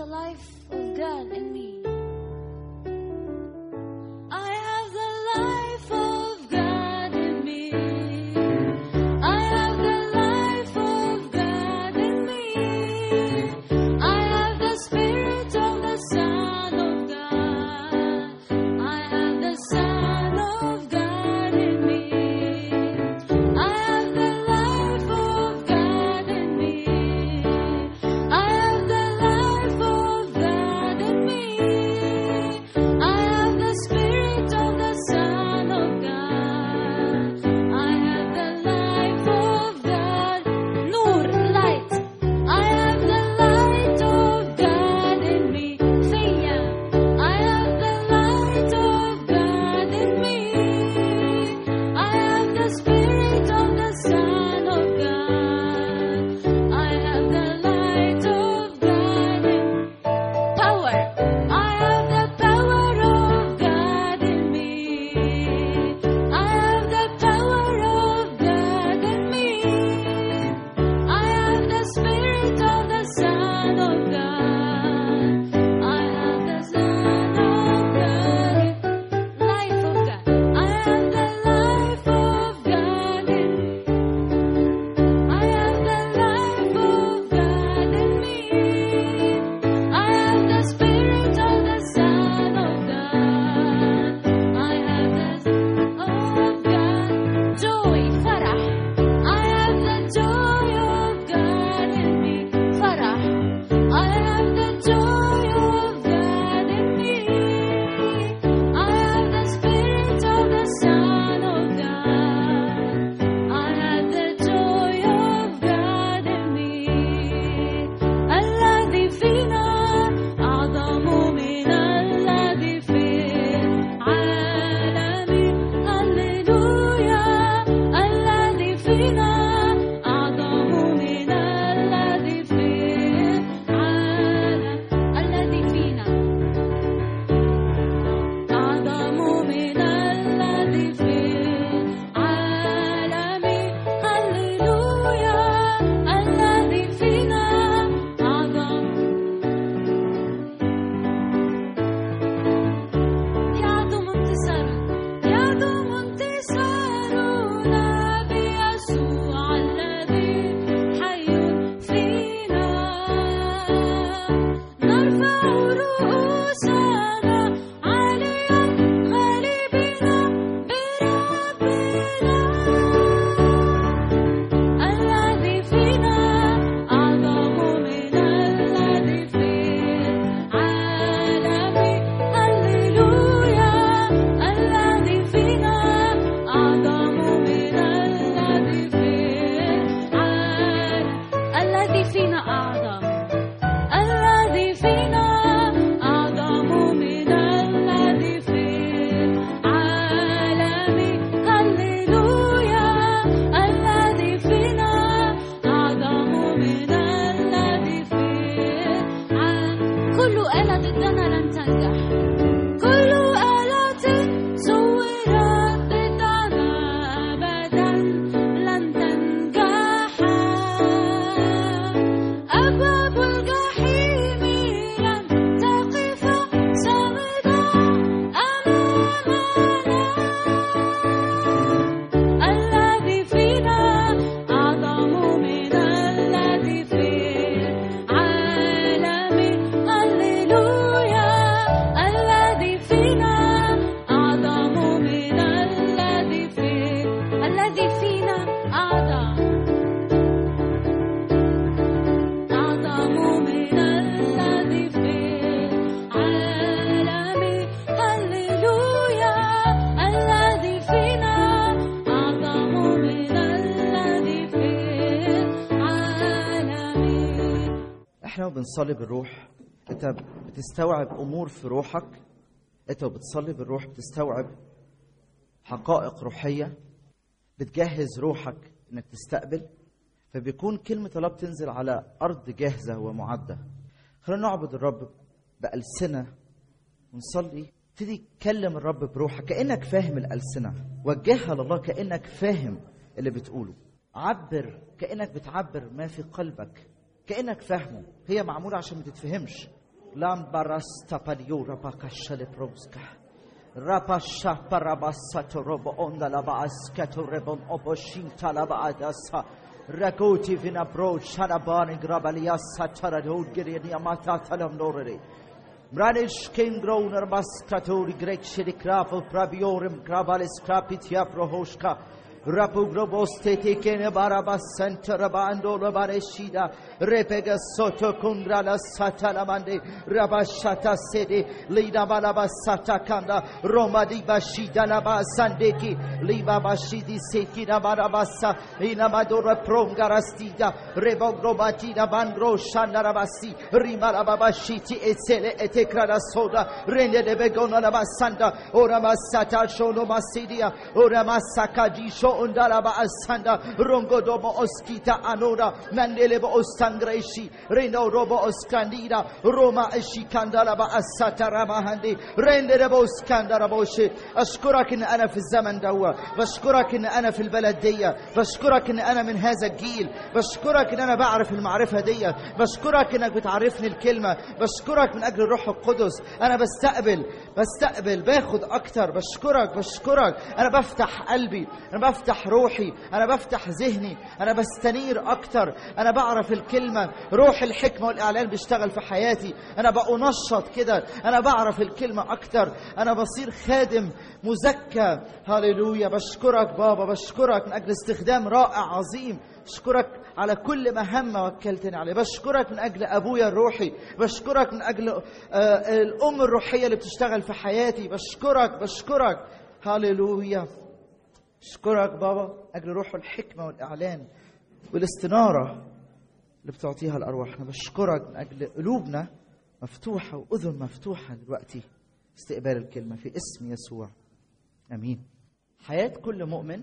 the life of God in me. I have the life of God in me. I have the life of God in me. I have the spirit of the Son of God. I have the Son of God in me. I have the life of God in me. I have the life of God in me. I have the spirit of the Son of God. I have the life of God. Nur, light. I have the light of God in me. فيا. I have the light of God in me. I have the spirit of the Son of God. I have the light of God in power. I have the power of God in me. I have the power of God in me. I have the spirit of the Son of God. I have the Son of God, life of God. I have the life of God in me. I have the life of God in me. I have the spirit of the Son of God. I have the of God joy, فرح. I have the joy of God in me, فرح. I have the joy of God in me. I have the spirit of the Son of God. I have the joy of God in me. الذي فينا أعظم من الذي في عالمي هللويا الذي فينا أعظم من الذي في عالم الذي فينا أعظم من الذي في عالمي هللويا الذي فينا أعظم يعظم انتصارنا يعظم انتصارنا بيسوع الذي حي فينا نرفع رؤوسنا عاليا غالبين بربنا الذي فينا أعظم من الذي في عالمي هللويا الذي فينا أعظم من الذي في عالم الذي فينا أعظم الذي فينا أعظم من الذي في عالمي هللويا الذي فينا أعظم من الذي في عالم كل آلة ضدنا لن تنجح كل آلة صورت ضدنا أبدا لن تنجح أبواب الجحيم لن تقف صامدة أمامنا الذي فينا أعظم من الذي في عالمي هللويا الذي فينا أعظم من الذي في الذي فينا أعظم أعظم من الذي في عالمي هللويا الذي فينا أعظم من الذي في عالمي احنا وبنصلي بالروح انت بتستوعب امور في روحك انت وبتصلي بالروح بتستوعب حقائق روحيه بتجهز روحك انك تستقبل فبيكون كلمه الله بتنزل على ارض جاهزه ومعده خلينا نعبد الرب بألسنة ونصلي ابتدي تكلم الرب بروحك كأنك فاهم الألسنة وجهها لله كأنك فاهم اللي بتقوله عبر كأنك بتعبر ما في قلبك كأنك فاهمه هي معمولة عشان ما تتفهمش Lambarasta pariura bakashale proska. Rapasha parabasato robo onda lava askato rebon oboshinta lava adasa. Ragoti vina bro sharabani grabalia satara dogiri niamata talam norere. Mranish king groner maskatori grek shirikrafo praviorim gravalis krapitia prohoshka. Rapu groboste tekene barabas santa rabando rabareshida. Repega soto kundra la sata lamande. Rabashata sede. Lida balaba sata kanda. Roma di bashida laba sandeki. Liba bashidi seki na barabasa. Ina madora prongarastida. Rebo grobatida bandro shandarabasi. Rima lababashiti etele etekrada soda. Rende de begona la basanda. Ora masata shono masidia. Ora masaka disho undalaba asanda. Rongo dobo oskita anora. Mandelebo ostangreshi. Reno robo oskandida. Roma eshikandalaba asata ramahandi. Rende debo اسكندربوشي اشكرك ان انا في الزمن دوا بشكرك ان انا في البلد دي بشكرك ان انا من هذا الجيل بشكرك ان انا بعرف المعرفه دي بشكرك انك بتعرفني الكلمه بشكرك من اجل الروح القدس انا بستقبل بستقبل باخد اكتر بشكرك بشكرك انا بفتح قلبي انا بفتح روحي انا بفتح ذهني انا بستنير اكتر انا بعرف الكلمه روح الحكمه والاعلان بيشتغل في حياتي انا بأنشط كده انا بعرف الكلمه اكتر انا بصير خادم مزكى هللويا بشكرك بابا بشكرك من اجل استخدام رائع عظيم بشكرك على كل مهمة وكلتني عليه بشكرك من أجل أبويا الروحي بشكرك من أجل آه، الأم الروحية اللي بتشتغل في حياتي بشكرك بشكرك هللويا بشكرك بابا أجل روح الحكمة والإعلان والاستنارة اللي بتعطيها لأرواحنا بشكرك من أجل قلوبنا مفتوحة وأذن مفتوحة دلوقتي استقبال الكلمة في اسم يسوع أمين حياة كل مؤمن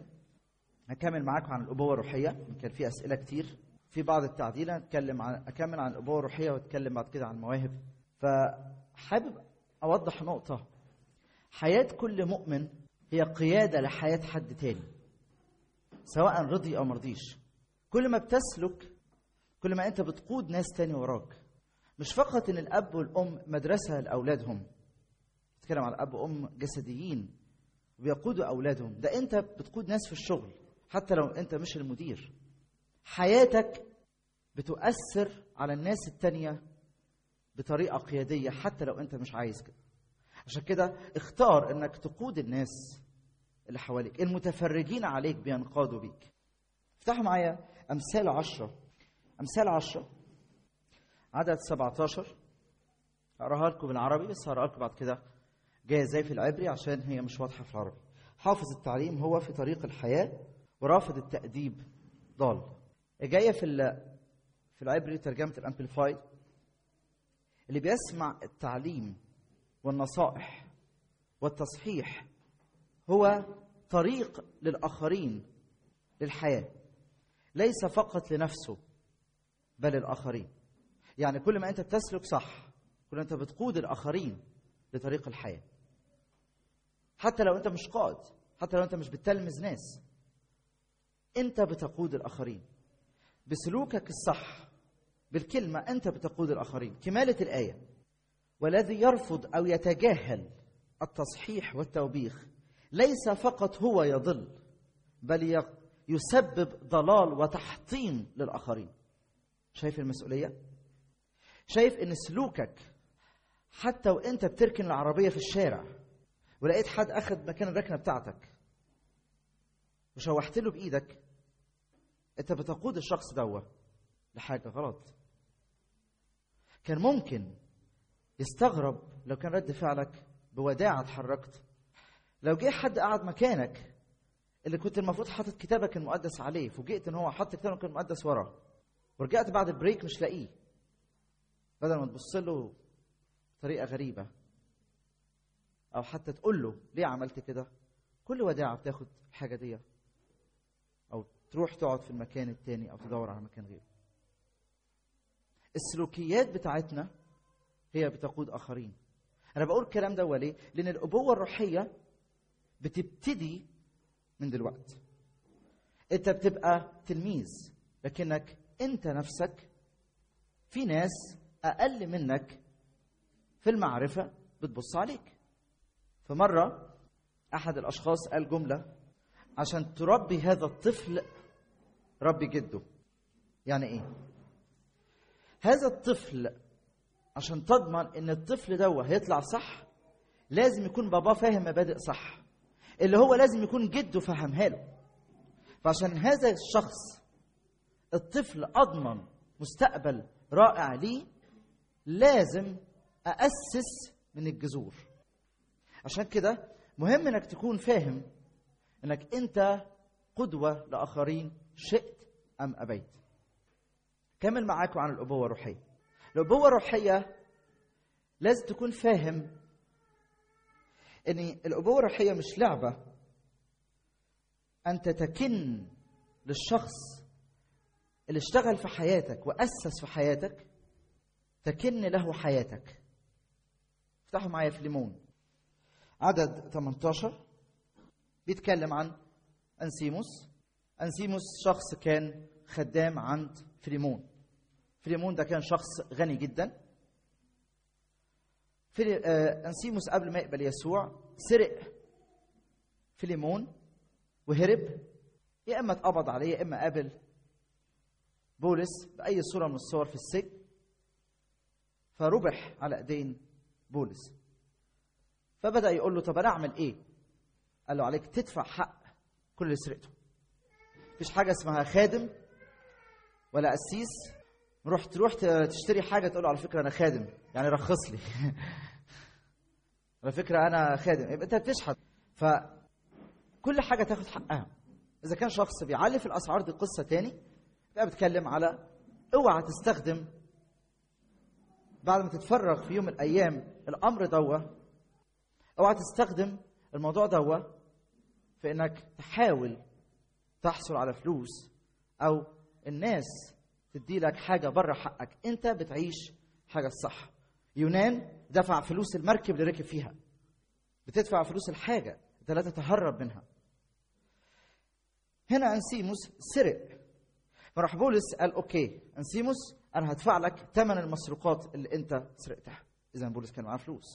هكمل معاكم عن الأبوة الروحية كان في أسئلة كتير في بعض التعديل هتكلم عن أكمل عن الأبوة الروحية وأتكلم بعد كده عن المواهب فحابب أوضح نقطة حياة كل مؤمن هي قيادة لحياة حد تاني سواء رضي أو مرضيش كل ما بتسلك كل ما أنت بتقود ناس تاني وراك مش فقط إن الأب والأم مدرسة لأولادهم بتكلم على أب وأم جسديين بيقودوا أولادهم ده أنت بتقود ناس في الشغل حتى لو أنت مش المدير حياتك بتؤثر على الناس التانية بطريقة قيادية حتى لو أنت مش عايز كده عشان كده اختار انك تقود الناس اللي حواليك المتفرجين عليك بينقادوا بيك افتحوا معايا امثال عشرة امثال عشرة عدد 17 هقراها لكم بالعربي بس هقراها لكم بعد كده جايه ازاي في العبري عشان هي مش واضحه في العربي حافظ التعليم هو في طريق الحياه ورافض التاديب ضال جايه في ال- في العبري ترجمه الامبليفايد اللي بيسمع التعليم والنصائح والتصحيح هو طريق للاخرين للحياه ليس فقط لنفسه بل الاخرين يعني كل ما انت بتسلك صح كل ما انت بتقود الاخرين لطريق الحياه حتى لو انت مش قائد حتى لو انت مش بتلمذ ناس انت بتقود الاخرين بسلوكك الصح بالكلمه انت بتقود الاخرين كماله الايه والذي يرفض او يتجاهل التصحيح والتوبيخ ليس فقط هو يضل بل ي- يسبب ضلال وتحطيم للاخرين شايف المسؤوليه شايف ان سلوكك حتى وانت بتركن العربيه في الشارع ولقيت حد اخذ مكان الركنه بتاعتك وشوحت له بايدك انت بتقود الشخص دوا لحاجه غلط كان ممكن يستغرب لو كان رد فعلك بوداعة اتحركت لو جه حد قعد مكانك اللي كنت المفروض حاطط كتابك المقدس عليه فوجئت ان هو حط كتابك المقدس ورا ورجعت بعد البريك مش لاقيه بدل ما تبص له بطريقه غريبه او حتى تقول له ليه عملت كده كل وداعه بتاخد الحاجه دي او تروح تقعد في المكان التاني او تدور على مكان غيره السلوكيات بتاعتنا هي بتقود اخرين انا بقول الكلام ده ليه لان الابوه الروحيه بتبتدي من دلوقتي انت بتبقى تلميذ لكنك انت نفسك في ناس اقل منك في المعرفة بتبص عليك فمرة أحد الأشخاص قال جملة عشان تربي هذا الطفل ربي جده يعني إيه؟ هذا الطفل عشان تضمن إن الطفل ده هيطلع صح لازم يكون باباه فاهم مبادئ صح اللي هو لازم يكون جده فهمها له فعشان هذا الشخص الطفل أضمن مستقبل رائع ليه لازم أأسس من الجذور عشان كده مهم انك تكون فاهم انك انت قدوة لآخرين شئت أم أبيت كمل معاكم عن الأبوة الروحية الأبوة الروحية لازم تكون فاهم ان الأبوة الروحية مش لعبة أنت تكن للشخص اللي اشتغل في حياتك وأسس في حياتك تكن له حياتك افتحوا معايا في ليمون عدد 18 بيتكلم عن أنسيموس أنسيموس شخص كان خدام عند فيليمون فيليمون ده كان شخص غني جدا في آه، أنسيموس قبل ما يقبل يسوع سرق فيليمون وهرب يا إما اتقبض عليه يا إما قابل بولس بأي صورة من الصور في السجن فربح على ايدين بولس فبدا يقول له طب انا اعمل ايه قال له عليك تدفع حق كل اللي سرقته مفيش حاجه اسمها خادم ولا قسيس نروح تروح تشتري حاجه تقول له على فكره انا خادم يعني رخص لي على فكره انا خادم يبقى انت بتشحت فكل حاجه تاخد حقها اذا كان شخص بيعلي في الاسعار دي قصه تاني لا بتكلم على اوعى تستخدم بعد ما تتفرغ في يوم من الايام الامر دوا اوعى تستخدم الموضوع دوا في انك تحاول تحصل على فلوس او الناس تدي لك حاجه بره حقك انت بتعيش حاجه الصح يونان دفع فلوس المركب اللي ركب فيها بتدفع فلوس الحاجه انت لا تتهرب منها هنا انسيموس سرق فراح بولس قال اوكي انسيموس انا هدفع لك ثمن المسروقات اللي انت سرقتها اذا بولس كان معاه فلوس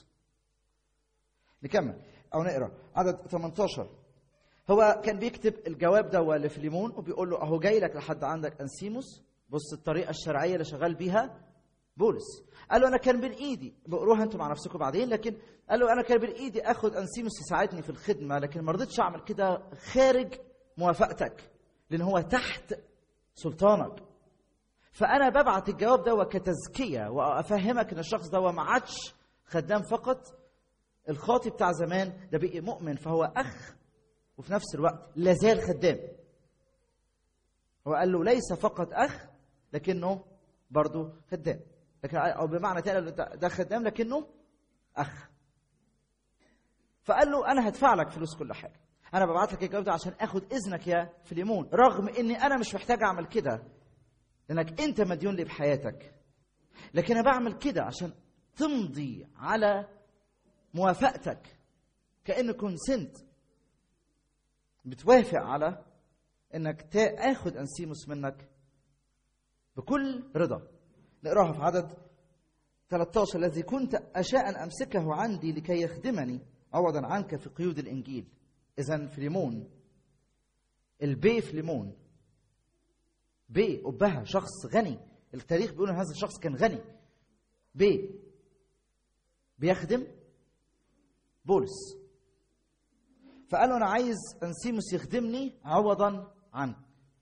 نكمل او نقرا عدد 18 هو كان بيكتب الجواب ده لفليمون وبيقول له اهو جاي لك لحد عندك انسيموس بص الطريقه الشرعيه اللي شغال بيها بولس قال له انا كان بين ايدي بقروها انتوا مع نفسكم بعدين لكن قال له انا كان بين ايدي اخد انسيموس يساعدني في الخدمه لكن ما رضيتش اعمل كده خارج موافقتك لان هو تحت سلطانك فانا ببعت الجواب ده كتزكيه وافهمك ان الشخص ده ما عادش خدام فقط الخاطي بتاع زمان ده بقي مؤمن فهو اخ وفي نفس الوقت لا زال خدام هو قال له ليس فقط اخ لكنه برضه خدام لكن او بمعنى تاني قال له ده- ده خدام لكنه اخ فقال له انا هدفع لك فلوس كل حاجه انا ببعت لك الجواب ده عشان اخد اذنك يا فيليمون رغم اني انا مش محتاج اعمل كده لانك انت مديون لي بحياتك لكن انا بعمل كده عشان تمضي على موافقتك كأن كونسنت بتوافق على انك تاخد انسيموس منك بكل رضا نقراها في عدد 13 الذي كنت اشاء ان امسكه عندي لكي يخدمني عوضا عنك في قيود الانجيل اذا فيليمون البي فيليمون بي أبها شخص غني التاريخ بيقول ان هذا الشخص كان غني بي بيخدم بولس فقال له انا عايز انسيموس يخدمني عوضا عنك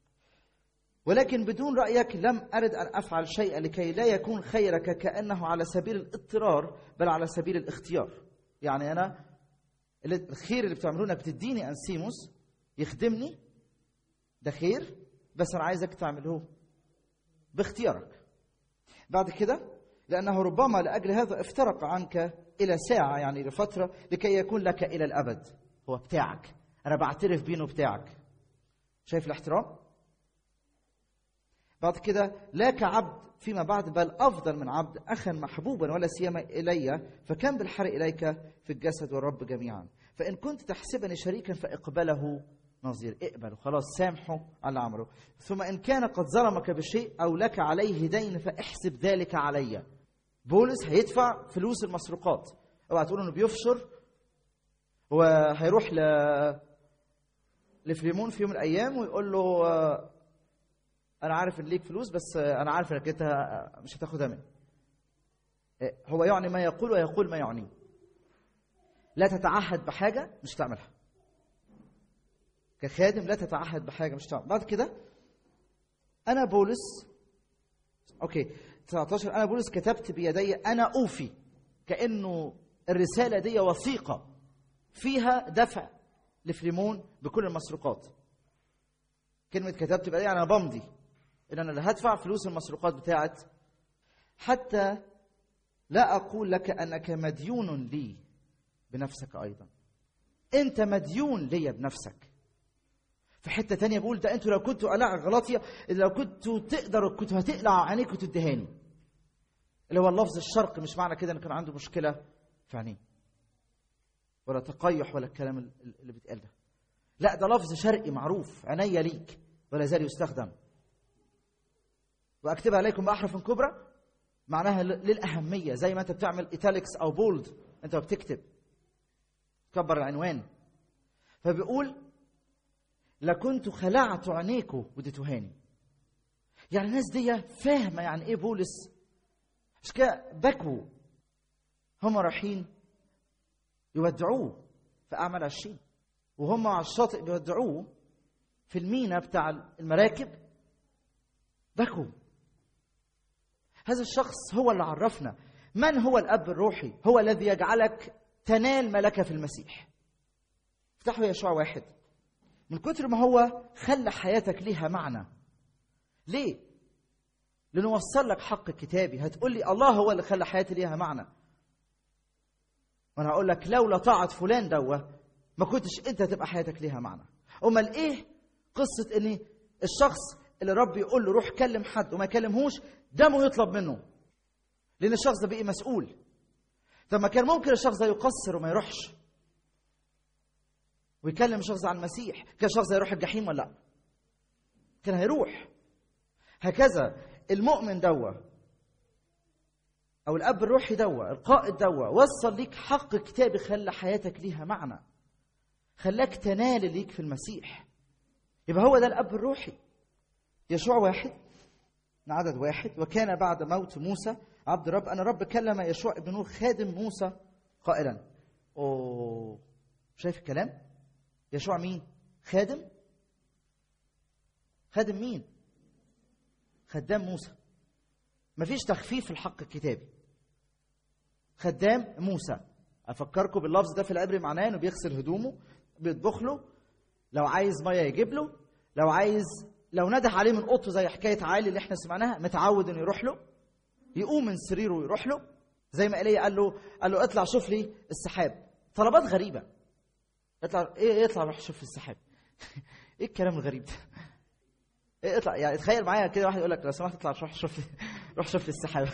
ولكن بدون رايك لم ارد ان افعل شيئا لكي لا يكون خيرك كانه على سبيل الاضطرار بل على سبيل الاختيار يعني انا الخير اللي بتعملونه انك بتديني انسيموس يخدمني ده خير بس انا عايزك تعمله باختيارك بعد كده لانه ربما لاجل هذا افترق عنك الى ساعه يعني لفتره لكي يكون لك الى الابد هو بتاعك انا بعترف بيه انه بتاعك شايف الاحترام بعد كده لا كعبد فيما بعد بل افضل من عبد اخا محبوبا ولا سيما الي فكم بالحري اليك في الجسد والرب جميعا فان كنت تحسبني شريكا فاقبله نظير اقبله خلاص سامحه على اللي عمله ثم ان كان قد ظلمك بشيء او لك عليه دين فاحسب ذلك علي بولس هيدفع فلوس المسروقات اوعى تقول انه بيفشر وهيروح ل لفليمون في يوم من الايام ويقول له آه، انا عارف ان ليك فلوس بس آه، انا عارف انك انت آه، مش هتاخدها مني آه، هو يعني ما يقول ويقول ما يعنيه لا تتعهد بحاجه مش تعملها كخادم لا تتعهد بحاجه مش تعمل بعد كده انا بولس اوكي 19 انا بولس كتبت بيدي انا اوفي كانه الرساله دي وثيقه فيها دفع لفليمون بكل المسروقات كلمه كتبت بيدي انا بمضي ان انا اللي هدفع فلوس المسروقات بتاعت حتى لا اقول لك انك مديون لي بنفسك ايضا انت مديون ليا بنفسك في حته تانية بقول ده انتوا لو كنتوا قلع غلاطيا لو كنتوا تقدروا كنتوا هتقلعوا عينيك وتدهاني اللي هو اللفظ الشرق مش معنى كده ان كان عنده مشكله في عينيه ولا تقيح ولا الكلام ال- ال- اللي بيتقال ده لا ده لفظ شرقي معروف عينيا ليك ولا زال يستخدم واكتب عليكم باحرف كبرى معناها ل- للاهميه زي ما انت بتعمل ايتاليكس او بولد انت بتكتب تكبر العنوان فبيقول لكنت خلعت عينيكم وديتوهاني يعني الناس دي فاهمه يعني ايه بولس مش كده بكوا هم رايحين يودعوه في اعمال 20 وهم على الشاطئ بيودعوه في المينا بتاع المراكب بكوا هذا الشخص هو اللي عرفنا من هو الاب الروحي هو الذي يجعلك تنال ملكه في المسيح افتحوا يشوع واحد من كتر ما هو خلى حياتك ليها معنى ليه لانه وصل لك حق كتابي هتقول لي الله هو اللي خلى حياتي ليها معنى وانا هقول لك لولا طاعه فلان دوه ما كنتش انت تبقى حياتك ليها معنى امال ايه قصه ان الشخص اللي ربي يقول له روح كلم حد وما يكلمهوش دمه يطلب منه لان الشخص ده بقي مسؤول طب ما كان ممكن الشخص ده يقصر وما يروحش ويكلم شخص عن المسيح كان الشخص ده يروح الجحيم ولا لا كان هيروح هكذا المؤمن دوا او الاب الروحي دوا القائد دوا وصل ليك حق كتابي خلى حياتك ليها معنى خلاك تنال ليك في المسيح يبقى هو ده الاب الروحي يشوع واحد من عدد واحد وكان بعد موت موسى عبد الرب أن الرب كلم يشوع ابن نور خادم موسى قائلا أوه شايف الكلام يشوع مين خادم خادم مين خدام موسى مفيش تخفيف في الحق الكتابي خدام موسى افكركم باللفظ ده في العبري معناه انه بيغسل هدومه بيطبخ له لو عايز ميه يجيب له لو عايز لو نده عليه من اوضته زي حكايه عالي اللي احنا سمعناها متعود انه يروح له يقوم من سريره ويروح له زي ما ايليا قال له قال له اطلع شوف لي السحاب طلبات غريبه اطلع ايه اطلع روح شوف لي السحاب ايه الكلام الغريب ده إيه اطلع يعني تخيل معايا كده واحد يقول لك لو سمحت اطلع روح شوف لي روح شوف لي السحاب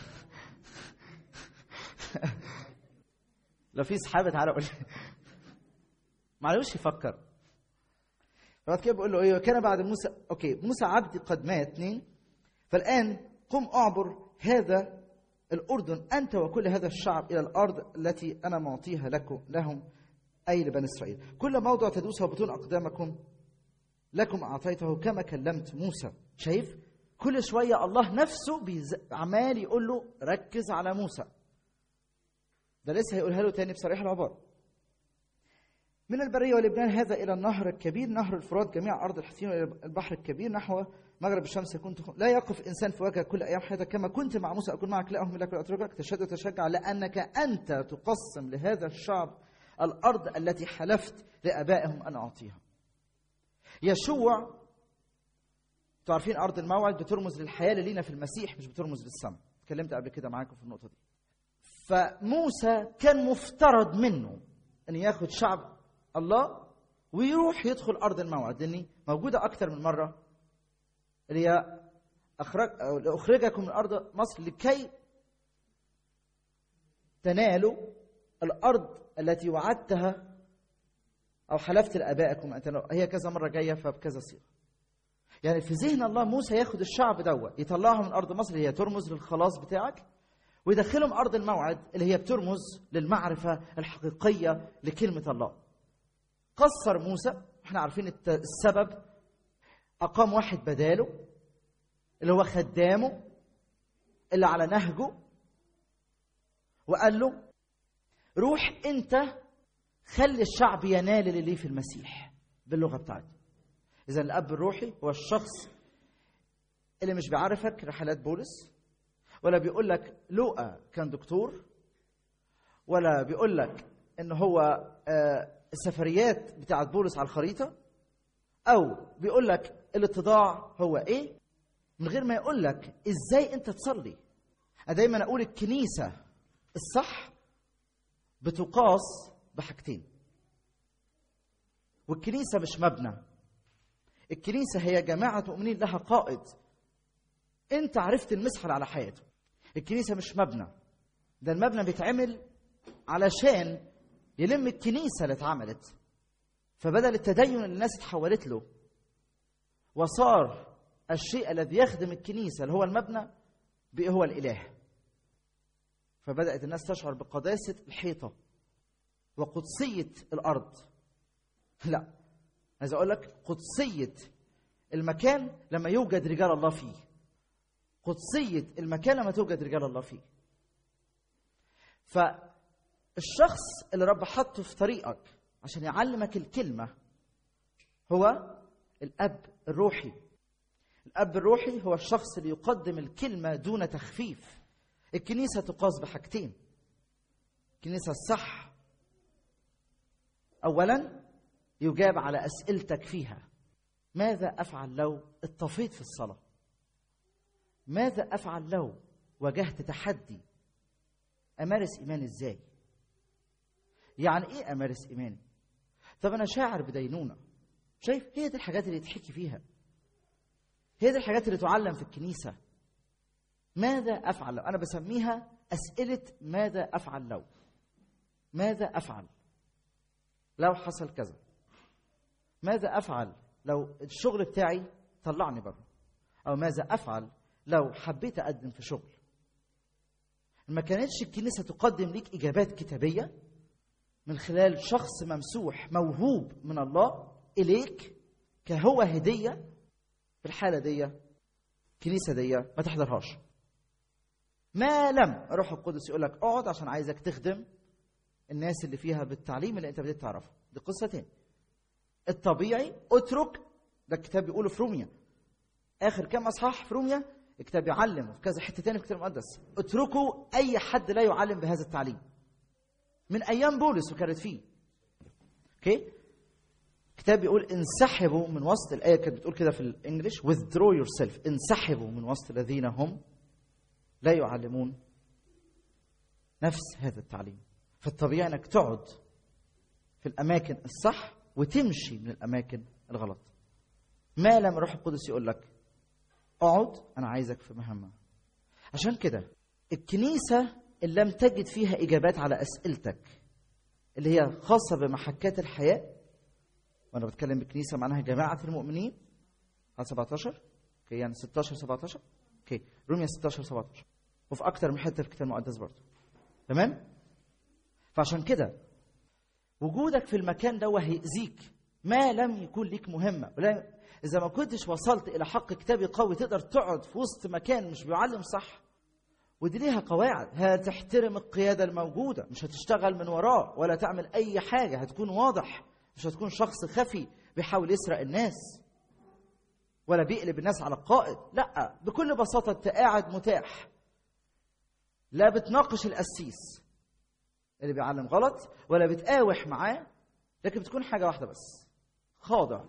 لو في سحابه تعالى قول لي معلوش يفكر بعد كده بيقول له ايه كان بعد موسى اوكي موسى عبدي قد مات اثنين فالان قم اعبر هذا الاردن انت وكل هذا الشعب الى الارض التي انا معطيها لكم لهم اي لبني اسرائيل كل موضع تدوسه بطون اقدامكم لكم اعطيته كما كلمت موسى شايف كل شويه الله نفسه بيز... عمال يقول له ركز على موسى ده لسه هيقولها له تاني بصريح العباره من البرية ولبنان هذا إلى النهر الكبير نهر الفرات جميع أرض الحثيين إلى البحر الكبير نحو مغرب الشمس كنت لا يقف إنسان في وجهك كل أيام حياتك كما كنت مع موسى أكون معك لا أهمل لك ولا أتركك تشد وتشجع لأنك أنت تقسم لهذا الشعب الأرض التي حلفت لآبائهم أن أعطيها يشوع تعرفين أرض الموعد بترمز للحياة اللي لينا في المسيح مش بترمز للسماء اتكلمت قبل كده معاكم في النقطة دي فموسى كان مفترض منه أن ياخد شعب الله ويروح يدخل ارض الموعد لان موجوده اكثر من مره اللي هي اخرج أو اخرجكم من ارض مصر لكي تنالوا الارض التي وعدتها او حلفت لابائكم ان تنالوا هي كذا مره جايه فبكذا صيغه يعني في ذهن الله موسى ياخد الشعب دوت يطلعهم من ارض مصر هي ترمز للخلاص بتاعك ويدخلهم ارض الموعد اللي هي بترمز للمعرفه الحقيقيه لكلمه الله قصر موسى احنا عارفين الت- السبب اقام واحد بداله اللي هو خدامه اللي على نهجه وقال له روح انت خلي الشعب ينال اللي ليه في المسيح باللغه بتاعتنا اذا الاب الروحي هو الشخص اللي مش بيعرفك رحلات بولس ولا بيقول لك لوقا كان دكتور ولا بيقول لك ان هو آه، السفريات بتاعت بولس على الخريطه او بيقول لك الاتضاع هو ايه من غير ما يقول لك ازاي انت تصلي انا دايما اقول الكنيسه الصح بتقاس بحاجتين والكنيسه مش مبنى الكنيسه هي جماعه مؤمنين لها قائد انت عرفت المسحر على حياته الكنيسه مش مبنى ده المبنى بيتعمل علشان يلم الكنيسه اللي اتعملت فبدل التدين اللي الناس اتحولت له وصار الشيء الذي يخدم الكنيسه اللي هو المبنى بقى هو الاله فبدات الناس تشعر بقداسه الحيطه وقدسيه الارض لا عايز اقول لك قدسيه المكان لما يوجد رجال الله فيه قدسيه المكان لما توجد رجال الله فيه فالشخص اللي رب حطه في طريقك عشان يعلمك الكلمه هو الاب الروحي الاب الروحي هو الشخص اللي يقدم الكلمه دون تخفيف الكنيسه تقاس بحاجتين الكنيسه الصح اولا يجاب على اسئلتك فيها ماذا افعل لو اطفيت في الصلاه ماذا افعل لو واجهت تحدي امارس ايماني ازاي يعني ايه امارس ايماني طب انا شاعر بدينونه شايف هي دي الحاجات اللي يتحكي فيها هي دي الحاجات اللي تعلم في الكنيسه ماذا افعل لو انا بسميها اسئله ماذا افعل لو ماذا افعل لو حصل كذا ماذا افعل لو الشغل بتاعي طلعني بره او ماذا افعل لو حبيت اقدم في شغل ما كانتش الكنيسه تقدم ليك اجابات كتابيه من خلال شخص ممسوح موهوب من الله اليك كهو هديه في الحاله دي الكنيسه دي ما تحضرهاش ما لم الروح القدس يقول لك اقعد عشان عايزك تخدم الناس اللي فيها بالتعليم اللي انت بديت تعرفه دي قصه تاني الطبيعي اترك ده الكتاب بيقوله في روميا اخر كام اصحاح في روميا الكتاب بيعلم في كذا حته تاني في الكتاب المقدس اتركوا اي حد لا يعلم بهذا التعليم من ايام بولس وكانت فيه اوكي الكتاب بيقول انسحبوا من وسط الايه كانت بتقول كده في الانجليش withdraw yourself انسحبوا من وسط الذين هم لا يعلمون نفس هذا التعليم فالطبيعي انك تقعد في الاماكن الصح وتمشي من الاماكن الغلط ما لم الروح القدس يقول لك اقعد انا عايزك في مهمه عشان كده الكنيسه اللي لم تجد فيها اجابات على اسئلتك اللي هي خاصه بمحكات الحياه وانا بتكلم بكنيسه معناها جماعه المؤمنين على 17 اوكي يعني 16 17 اوكي روميا 16 17 وفي اكتر من حته في الكتاب المقدس برضه تمام فعشان كده وجودك في المكان ده هيأذيك ما لم يكون ليك مهمة ولا إذا ما كنتش وصلت إلى حق كتابي قوي تقدر تقعد في وسط مكان مش بيعلم صح ودي ليها قواعد هتحترم القيادة الموجودة مش هتشتغل من وراه ولا تعمل أي حاجة هتكون واضح مش هتكون شخص خفي بيحاول يسرق الناس ولا بيقلب الناس على القائد لا بكل بساطة أنت قاعد متاح لا بتناقش القسيس اللي بيعلم غلط ولا بتقاوح معاه لكن بتكون حاجة واحدة بس خاضع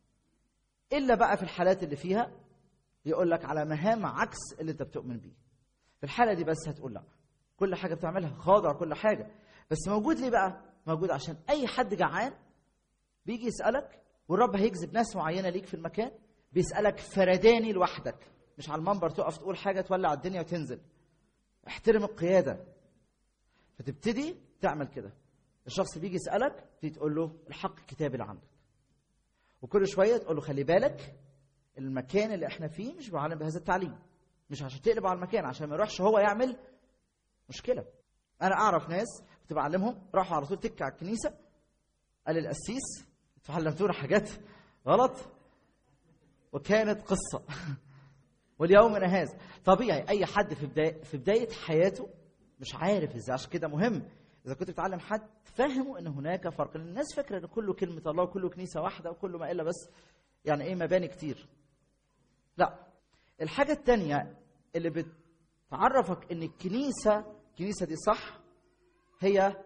إلا بقى في الحالات اللي فيها يقول لك على مهام عكس اللي أنت بتؤمن بيه في الحالة دي بس هتقول لا كل حاجة بتعملها خاضع كل حاجة بس موجود ليه بقى؟ موجود عشان أي حد جعان بيجي يسألك والرب هيجذب ناس معينة ليك في المكان بيسألك فرداني لوحدك مش على المنبر تقف تقول حاجة تولع الدنيا وتنزل احترم القيادة فتبتدي تعمل كده الشخص بيجي يسألك تبتدي تقول له الحق الكتابي اللي عندك وكل شوية تقول له خلي بالك المكان اللي احنا فيه مش بيعلم بهذا التعليم مش عشان تقلب على المكان عشان ما يروحش هو يعمل مشكله انا اعرف ناس كنت بعلمهم راحوا على طول تك على الكنيسه قال القسيس انتوا علمتونا حاجات غلط وكانت قصه واليومنا هذا طبيعي اي حد في بدايه في بدايه حياته مش عارف ازاي عشان كده مهم اذا كنت بتعلم حد فهموا ان هناك فرق لأن الناس فاكره ان كله كلمه الله وكله كنيسه واحده وكله ما الا بس يعني ايه مباني كتير لا الحاجه الثانيه اللي بتعرفك ان الكنيسه الكنيسه دي صح هي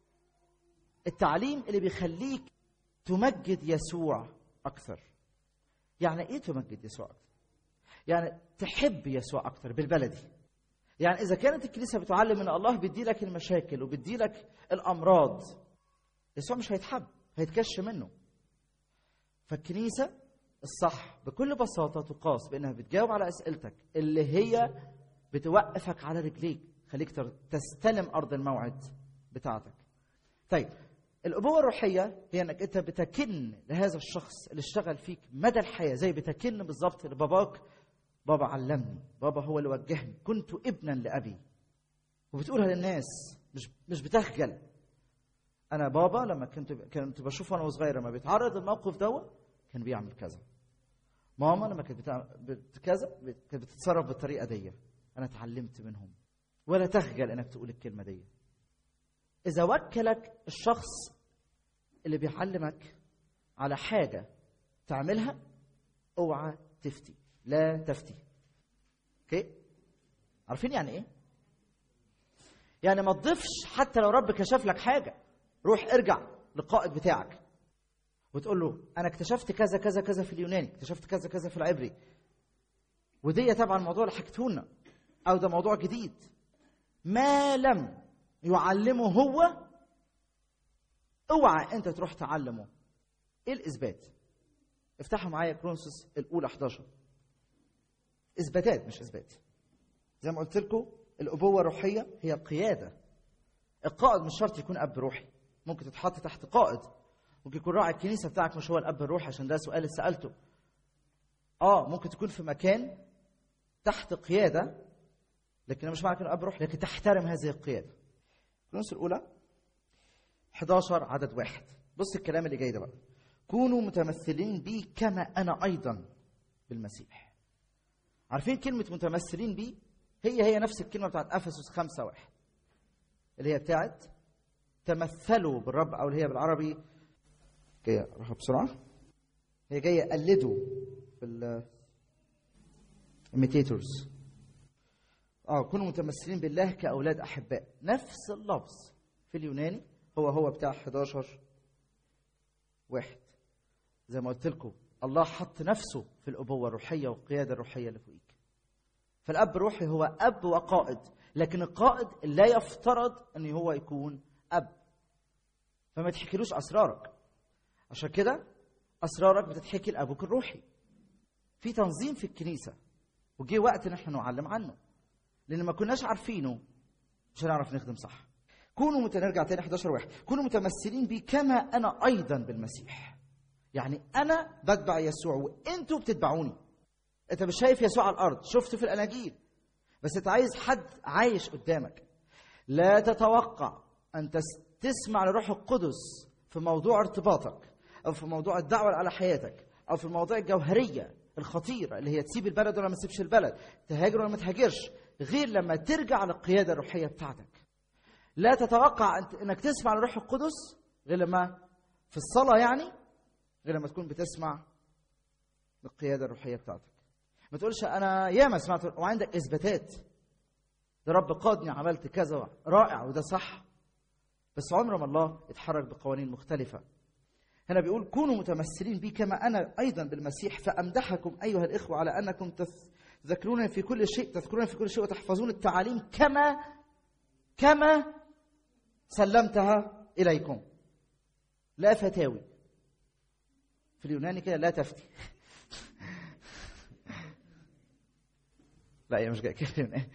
التعليم اللي بيخليك تمجد يسوع اكثر يعني ايه تمجد يسوع اكثر يعني تحب يسوع اكثر بالبلدي يعني اذا كانت الكنيسه بتعلم ان الله بيدي لك المشاكل وبيدي لك الامراض يسوع مش هيتحب هيتكش منه فالكنيسه الصح بكل بساطه تقاس بانها بتجاوب على اسئلتك اللي هي بتوقفك على رجليك خليك تر- تستلم ارض الموعد بتاعتك طيب الابوه الروحيه هي انك انت بتكن لهذا الشخص اللي اشتغل فيك مدى الحياه زي بتكن بالظبط لباباك بابا علمني بابا هو اللي وجهني كنت ابنا لابي وبتقولها للناس مش مش بتخجل انا بابا لما كنت كنت بشوفه وانا صغير لما بيتعرض الموقف دوت كان بيعمل كذا ماما لما كانت بتعمل بت- كذا بت- كانت بتتصرف بالطريقه دي انا اتعلمت منهم ولا تخجل انك تقول الكلمه دي اذا وكلك الشخص اللي بيعلمك على حاجه تعملها اوعى تفتي لا تفتي اوكي عارفين يعني ايه يعني ما تضيفش حتى لو رب كشف لك حاجه روح ارجع للقائد بتاعك وتقول له انا اكتشفت كذا كذا كذا في اليوناني اكتشفت كذا كذا في العبري ودي طبعا الموضوع اللي حكيته لنا او ده موضوع جديد ما لم يعلمه هو اوعى انت تروح تعلمه ايه الاثبات افتحوا معايا كرونسوس الاولى 11 اثباتات مش اثبات زي ما قلت لكم الابوه الروحيه هي القياده القائد مش شرط يكون اب روحي ممكن تتحط تحت قائد ممكن يكون راعي الكنيسه بتاعك مش هو الاب الروحي عشان ده سؤال اللي سالته اه ممكن تكون في مكان تحت قياده لكن مش معنى كده اب روحي لكن تحترم هذه القياده كرونس الاولى 11 عدد واحد بص الكلام اللي جاي ده بقى كونوا متمثلين بي كما انا ايضا بالمسيح عارفين كلمه متمثلين بي هي هي نفس الكلمه بتاعت افسس 5 واحد اللي هي بتاعت تمثلوا بالرب او اللي هي بالعربي جايه اقراها بسرعه هي جايه قلدوا في ال imitators اه كونوا متمثلين بالله كاولاد احباء نفس اللفظ في اليوناني هو هو بتاع 11 واحد زي ما قلت لكم الله حط نفسه في الابوه الروحيه والقياده الروحيه اللي فوقيك فالاب الروحي هو اب وقائد لكن القائد لا يفترض ان هو يكون اب فما تحكيلوش اسرارك عشان كده اسرارك بتتحكي لابوك الروحي في تنظيم في الكنيسه وجه وقت ان احنا نعلم عنه لان ما كناش عارفينه مش هنعرف نخدم صح كونوا مت... نرجع تاني 11 واحد كونوا متمثلين بي كما انا ايضا بالمسيح يعني انا بتبع يسوع وانتوا بتتبعوني انت مش شايف يسوع على الارض شفته في الاناجيل بس انت عايز حد عايش قدامك لا تتوقع ان تس- تسمع لروح القدس في موضوع ارتباطك او في موضوع الدعوه على حياتك او في المواضيع الجوهريه الخطيره اللي هي تسيب البلد ولا ما تسيبش البلد تهاجر ولا ما تهاجرش غير لما ترجع للقياده الروحيه بتاعتك لا تتوقع أنت- انك تسمع لروح القدس غير لما في الصلاه يعني غير لما تكون بتسمع للقياده الروحيه بتاعتك ما تقولش انا ياما سمعت وعندك اثباتات ده رب قادني عملت كذا رائع وده صح بس عمر ما الله اتحرك بقوانين مختلفه هنا بيقول كونوا متمثلين بي كما انا ايضا بالمسيح فامدحكم ايها الاخوه على انكم تذ- تذكرون في كل شيء تذكرون في كل شيء وتحفظون التعاليم كما كما سلمتها اليكم لا فتاوي في اليوناني كده لا تفتي لا هي مش جايه كده اليوناني.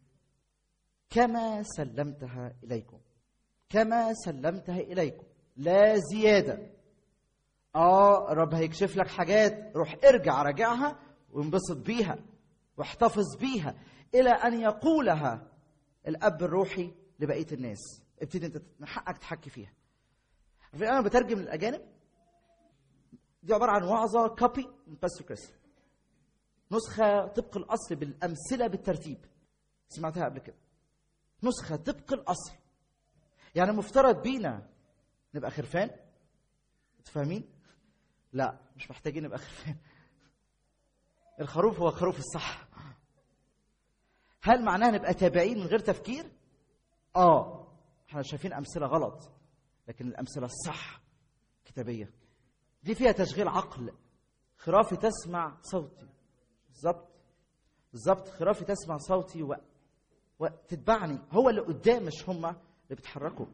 كما سلمتها اليكم كما سلمتها اليكم لا زياده اه رب هيكشف لك حاجات روح ارجع راجعها وانبسط بيها واحتفظ بيها الى ان يقولها الاب الروحي لبقيه الناس ابتدي انت من حقك تحكي فيها عارفين انا بترجم للاجانب دي عباره عن وعظه كوبي من باستور كريس نسخه طبق الاصل بالامثله بالترتيب سمعتها قبل كده نسخه طبق الاصل يعني مفترض بينا نبقى خرفان انتوا فاهمين لا مش محتاجين نبقى خرفان الخروف هو خروف الصح هل معناها نبقى تابعين من غير تفكير اه احنا شايفين امثله غلط لكن الامثله الصح كتابيه دي فيها تشغيل عقل خرافي تسمع صوتي بالظبط بالظبط خرافي تسمع صوتي و... وتتبعني هو اللي قدام مش هما اللي بيتحركوا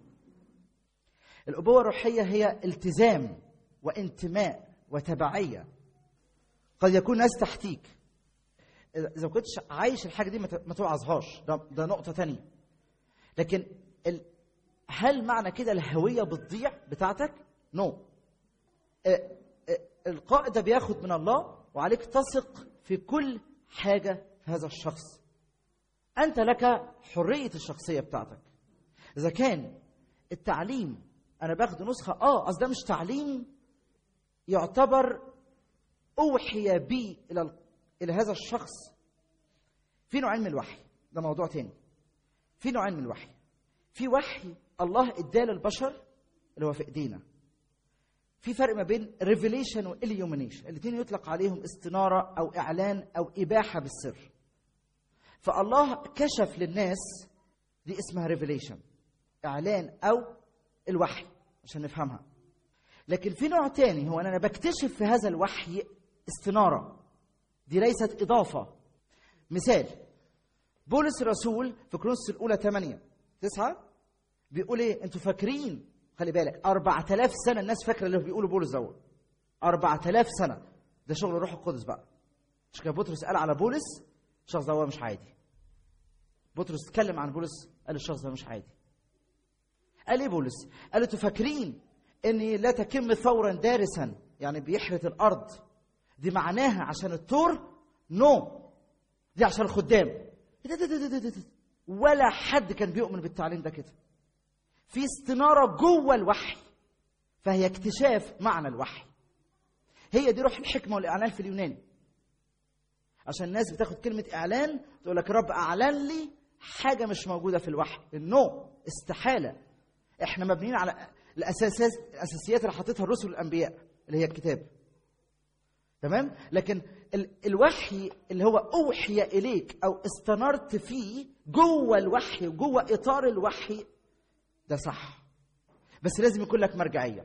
الأبوة الروحية هي التزام وانتماء وتبعية قد يكون ناس تحتيك إذا ما كنتش عايش الحاجة دي ما ت- ما توعظهاش ده, ده نقطة تانية لكن ال... هل معنى كده الهوية بتضيع بتاعتك؟ نو no. آه، آه، القائد ده بياخد من الله وعليك تثق في كل حاجة في هذا الشخص أنت لك حرية الشخصية بتاعتك إذا كان التعليم أنا باخد نسخة آه أصل ده مش تعليم يعتبر أوحي بي إلى ال- إلى هذا الشخص في نوعين من الوحي ده موضوع تاني في نوعين من الوحي في وحي الله اداه للبشر اللي هو في ايدينا في فرق ما بين ريفيليشن واليومينيشن الاثنين يطلق عليهم استناره او اعلان او اباحه بالسر فالله كشف للناس دي اسمها ريفيليشن اعلان او الوحي عشان نفهمها لكن في نوع تاني هو ان انا بكتشف في هذا الوحي استناره دي ليست اضافه مثال بولس الرسول في كرونس الاولى 8 9 بيقول ايه انتوا فاكرين خلي بالك 4000 سنه الناس فاكره اللي بيقولوا بولس دوت 4000 سنه ده شغل الروح القدس بقى مش كان بطرس قال على بولس الشخص ده هو مش عادي بطرس اتكلم عن بولس قال الشخص ده مش عادي قال ايه بولس قال انتوا فاكرين ان لا تكم ثورا دارسا يعني بيحرث الارض دي معناها عشان التور نو دي عشان الخدام ده ده ده ده ده ده. ولا حد كان بيؤمن بالتعليم ده كده في استنارة جوه الوحي فهي اكتشاف معنى الوحي هي دي روح الحكمة والإعلان في اليوناني عشان الناس بتاخد كلمة إعلان تقول لك رب أعلن لي حاجة مش موجودة في الوحي النو استحالة احنا مبنيين على الأساسات الأساسيات اللي حطيتها الرسل والأنبياء اللي هي الكتاب تمام لكن ال- الوحي اللي هو اوحي اليك او استنرت فيه جوه الوحي وجوه اطار الوحي ده صح بس لازم يكون لك مرجعيه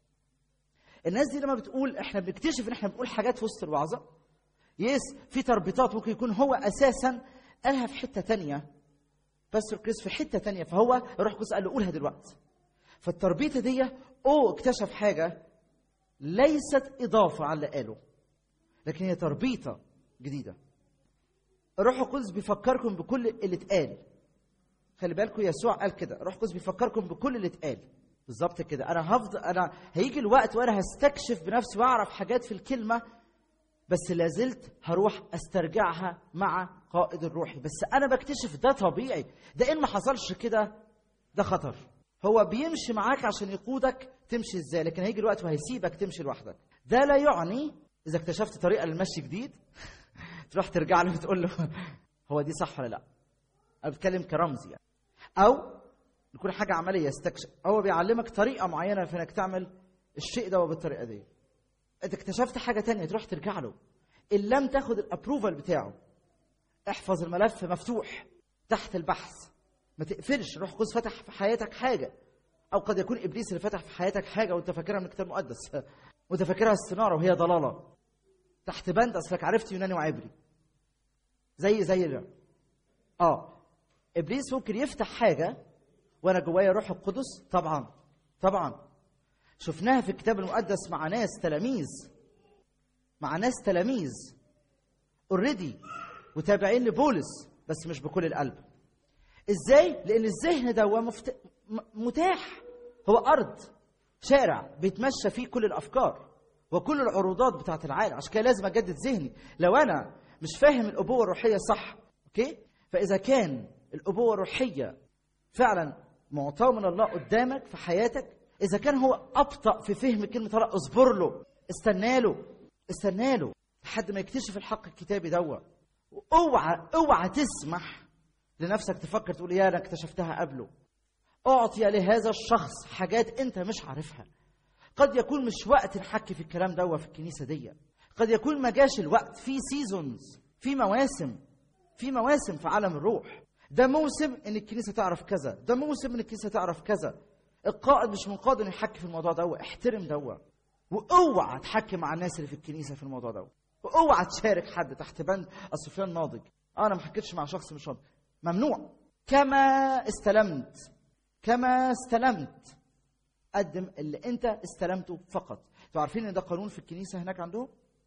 الناس دي لما بتقول احنا بنكتشف ان احنا بنقول حاجات في وسط الوعظه يس في تربيطات ممكن يكون هو اساسا قالها في حته تانية باستور كريس في حته تانية فهو الروح القدس قال له قولها دلوقتي فالتربيطه دي او اكتشف حاجه ليست اضافه على اللي قاله لكن هي تربيطه جديده الروح القدس بيفكركم بكل اللي اتقال خلي بالكم يسوع قال كده الروح القدس بيفكركم بكل اللي اتقال بالظبط كده انا هفضل انا هيجي الوقت وانا هستكشف بنفسي واعرف حاجات في الكلمه بس لازلت هروح استرجعها مع قائد الروحي بس انا بكتشف ده طبيعي ده ان ما حصلش كده ده خطر هو بيمشي معاك عشان يقودك تمشي ازاي لكن هيجي الوقت وهيسيبك تمشي لوحدك ده لا يعني اذا اكتشفت طريقه للمشي جديد تروح ترجع له وتقول له هو دي صح ولا لا انا بتكلم كرمز يعني او يكون حاجه عمليه استكشف هو بيعلمك طريقه معينه في انك تعمل الشيء ده بالطريقه دي انت اكتشفت حاجه تانية تروح ترجع له ان لم تاخد الابروفال بتاعه احفظ الملف مفتوح تحت البحث ما تقفلش روح قدس فتح في حياتك حاجه او قد يكون ابليس اللي فتح في حياتك حاجه وانت فاكرها من الكتاب المقدس وانت فاكرها استناره وهي ضلاله تحت بند اصلك عرفت يوناني وعبري زي زي ده اه ابليس ممكن يفتح حاجه وانا جوايا روح القدس طبعا طبعا شفناها في الكتاب المقدس مع ناس تلاميذ مع ناس تلاميذ اوريدي وتابعين لبولس بس مش بكل القلب ازاي لان الذهن ده هو مفت... م- متاح هو ارض شارع بيتمشى فيه كل الافكار وكل العروضات بتاعت العالم عشان كده لازم اجدد ذهني لو انا مش فاهم الابوه الروحيه صح اوكي فاذا كان الابوه الروحيه فعلا معطاه من الله قدامك في حياتك اذا كان هو ابطا في فهم كلمه الله اصبر له استنى له استنى له لحد ما يكتشف الحق الكتابي دوا اوعى اوعى تسمح لنفسك تفكر تقول يا انا اكتشفتها قبله اعطي لهذا الشخص حاجات انت مش عارفها قد يكون مش وقت نحكي في الكلام دوا في الكنيسه دي قد يكون ما جاش الوقت في سيزونز في مواسم في مواسم في عالم الروح ده موسم ان الكنيسه تعرف كذا ده موسم ان الكنيسه تعرف كذا القائد مش منقاد انه يحكي في الموضوع ده احترم ده واوعى تحكي مع الناس اللي في الكنيسه في الموضوع ده واوعى تشارك حد تحت بند اصل فلان ناضج آه انا ما حكيتش مع شخص مش ناضج ممنوع كما استلمت كما استلمت قدم اللي انت استلمته فقط انتوا عارفين ان ده قانون في الكنيسه هناك عندهم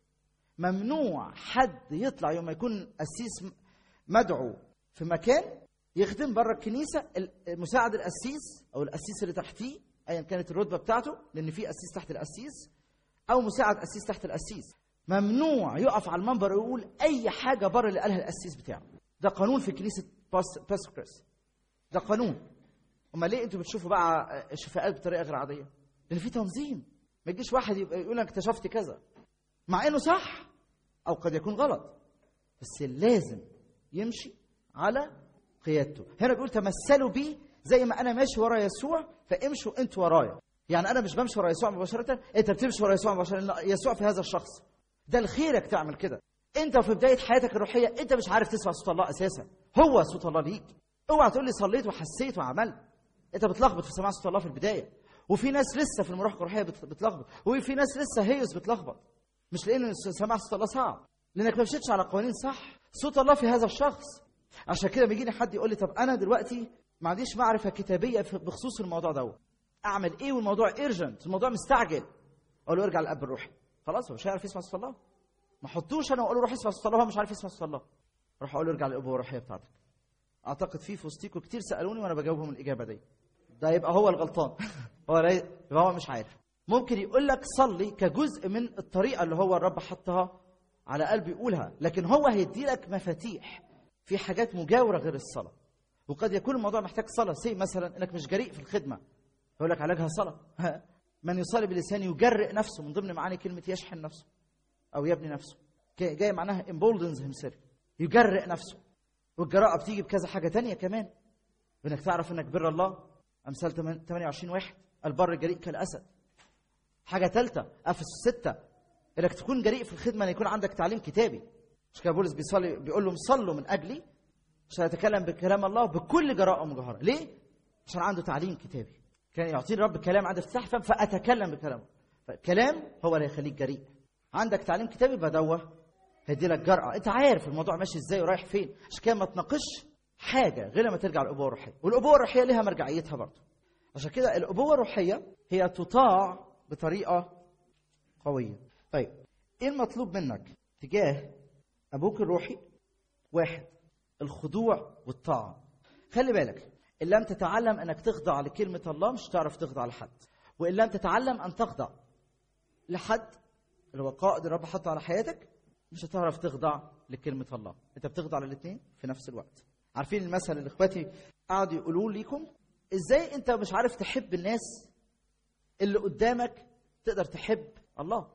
ممنوع حد يطلع يوم ما يكون قسيس مدعو في مكان يخدم بره الكنيسه مساعد القسيس او القسيس اللي تحتيه ايا كانت الرتبه بتاعته لان في قسيس تحت القسيس او مساعد قسيس تحت القسيس ممنوع يقف على المنبر ويقول اي حاجه بره اللي قالها القسيس بتاعه ده قانون في كنيسه باسكريس ده قانون امال ليه انتوا بتشوفوا بقى شفاءات بطريقه غير عاديه لان في تنظيم ما يجيش واحد يبقى يقول انا اكتشفت كذا مع انه صح او قد يكون غلط بس لازم يمشي على قيادته هنا بيقول تمثلوا بي زي ما انا ماشي ورا يسوع فامشوا انتوا ورايا يعني انا مش بمشي ورا يسوع مباشره انت بتمشي ورا يسوع مباشره لا يسوع في هذا الشخص ده لخيرك تعمل كده انت في بدايه حياتك الروحيه انت مش عارف تسمع صوت الله اساسا هو صوت الله ليك اوعى تقول لي صليت وحسيت وعملت انت بتلخبط في سماع صوت الله في البدايه وفي ناس لسه في المراهقه الروحيه بتلخبط وفي ناس لسه هيوس بتلخبط مش لان سماع صوت الله صعب لانك ما مشيتش على قوانين صح صوت الله في هذا الشخص عشان كده بيجيني حد يقول لي طب انا دلوقتي ما عنديش معرفه كتابيه بخصوص الموضوع ده اعمل ايه والموضوع ايرجنت الموضوع مستعجل اقول له ارجع للاب الروحي خلاص هو مش هيعرف يسمع صوت الله ما احطوش انا واقول له روح اسمع صوت الله هو مش عارف يسمع صوت الله اروح اقول له ارجع للابوه الروحيه بتاعتك اعتقد في في وسطيكوا كتير سالوني وانا بجاوبهم الاجابه دي ده يبقى هو الغلطان هو لا يبقى هو مش عارف ممكن يقول لك صلي كجزء من الطريقه اللي هو الرب حطها على قلبي يقولها لكن هو هيدي لك مفاتيح في حاجات مجاوره غير الصلاه وقد يكون الموضوع محتاج صلاه سي مثلا انك مش جريء في الخدمه يقول لك علاجها صلاه من يصلي بلسان يجرئ نفسه من ضمن معاني كلمه يشحن نفسه او يبني نفسه جاي معناها emboldens himself يجرئ نفسه والجراءه بتيجي بكذا حاجه تانية كمان انك تعرف انك بر الله امثال 28 واحد البر الجريء كالاسد حاجه ثالثه افسس 6 انك تكون جريء في الخدمه ان يكون عندك تعليم كتابي مش كده بولس بيصلي بيقول لهم صلوا من اجلي عشان اتكلم بكلام الله بكل جراءه ومجاهره ليه عشان عنده تعليم كتابي كان يعطيني الرب كلام عند افتتاح فم فاتكلم بكلامه فالكلام هو اللي يخليك جريء عندك تعليم كتابي بدوه هيدي لك جرأة انت عارف الموضوع ماشي ازاي ورايح فين عشان كده ما تناقش حاجه غير لما ترجع الابوه الروحيه والابوه الروحيه لها مرجعيتها برضه عشان كده الابوه الروحيه هي تطاع بطريقه قويه طيب ايه المطلوب منك تجاه ابوك الروحي واحد الخضوع والطاعه خلي بالك ان لم تتعلم انك تخضع لكلمه الله مش هتعرف تخضع لحد وان لم تتعلم ان تخضع لحد اللي هو قائد الرب حطه على حياتك مش هتعرف تخضع لكلمه الله انت بتخضع للاثنين في نفس الوقت عارفين المثل اللي اخواتي قعدوا يقولوه ليكم ازاي انت مش عارف تحب الناس اللي قدامك تقدر تحب الله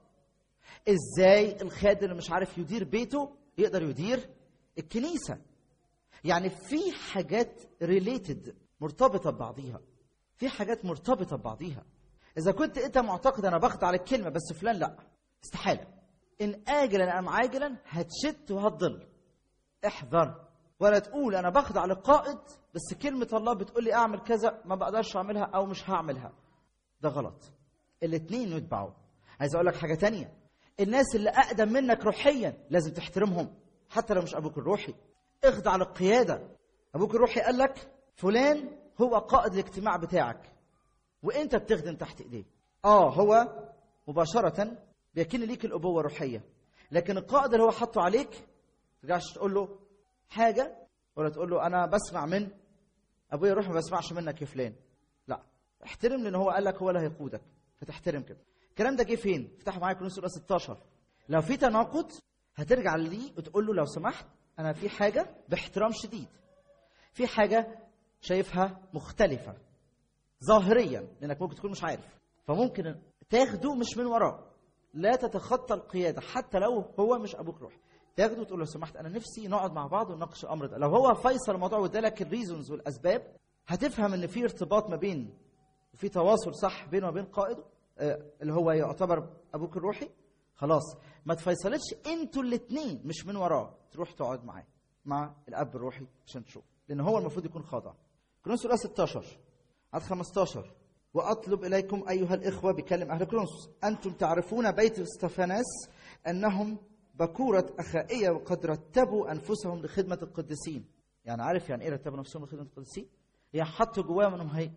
ازاي الخادم اللي مش عارف يدير بيته يقدر يدير الكنيسه يعني في حاجات ريليتد مرتبطه ببعضيها في حاجات مرتبطه ببعضيها اذا كنت انت معتقد انا بخضع للكلمه بس فلان لا استحاله ان اجلا ام عاجلا هتشت وهتضل احذر ولا تقول انا بخضع للقائد بس كلمه الله بتقول لي اعمل كذا ما بقدرش اعملها او مش هعملها ده غلط الاثنين يتبعوا عايز اقول لك حاجه تانية الناس اللي اقدم منك روحيا لازم تحترمهم حتى لو مش ابوك الروحي اخضع للقياده ابوك الروحي قال لك فلان هو قائد الاجتماع بتاعك وانت بتخدم تحت ايديه اه هو مباشره بيكن ليك الابوه الروحيه لكن القائد اللي هو حطه عليك ما ترجعش تقول له حاجه ولا تقول له انا بسمع من ابويا الروحي ما بسمعش منك يا فلان لا احترم لان هو قال لك هو اللي هيقودك فتحترم كده الكلام ده جه فين افتحوا معايا كنوز سوره 16 لو في تناقض هترجع ليه وتقول له لو سمحت انا في حاجه باحترام شديد في حاجه شايفها مختلفه ظاهريا لانك ممكن تكون مش عارف فممكن تاخده مش من وراه لا تتخطى القياده حتى لو هو مش ابوك روحي تاخده وتقول له لو سمحت انا نفسي نقعد مع بعض ونناقش الامر ده لو هو فيصل الموضوع وادالك الريزونز والاسباب هتفهم ان في ارتباط ما بين وفي تواصل صح بينه وبين قائده آه، اللي هو يعتبر ابوك الروحي خلاص ما تفيصلتش انتوا الاثنين مش من وراه تروح تقعد معاه مع الاب الروحي عشان تشوف لان هو المفروض يكون خاضع كورنثوس الاولى 16 عدد 15 واطلب اليكم ايها الاخوه بكلم اهل كورنثوس انتم تعرفون بيت استفاناس انهم بكوره اخائيه وقد رتبوا انفسهم لخدمه القديسين يعني عارف يعني ايه رتبوا نفسهم لخدمه القديسين يعني حطوا جواهم انهم هي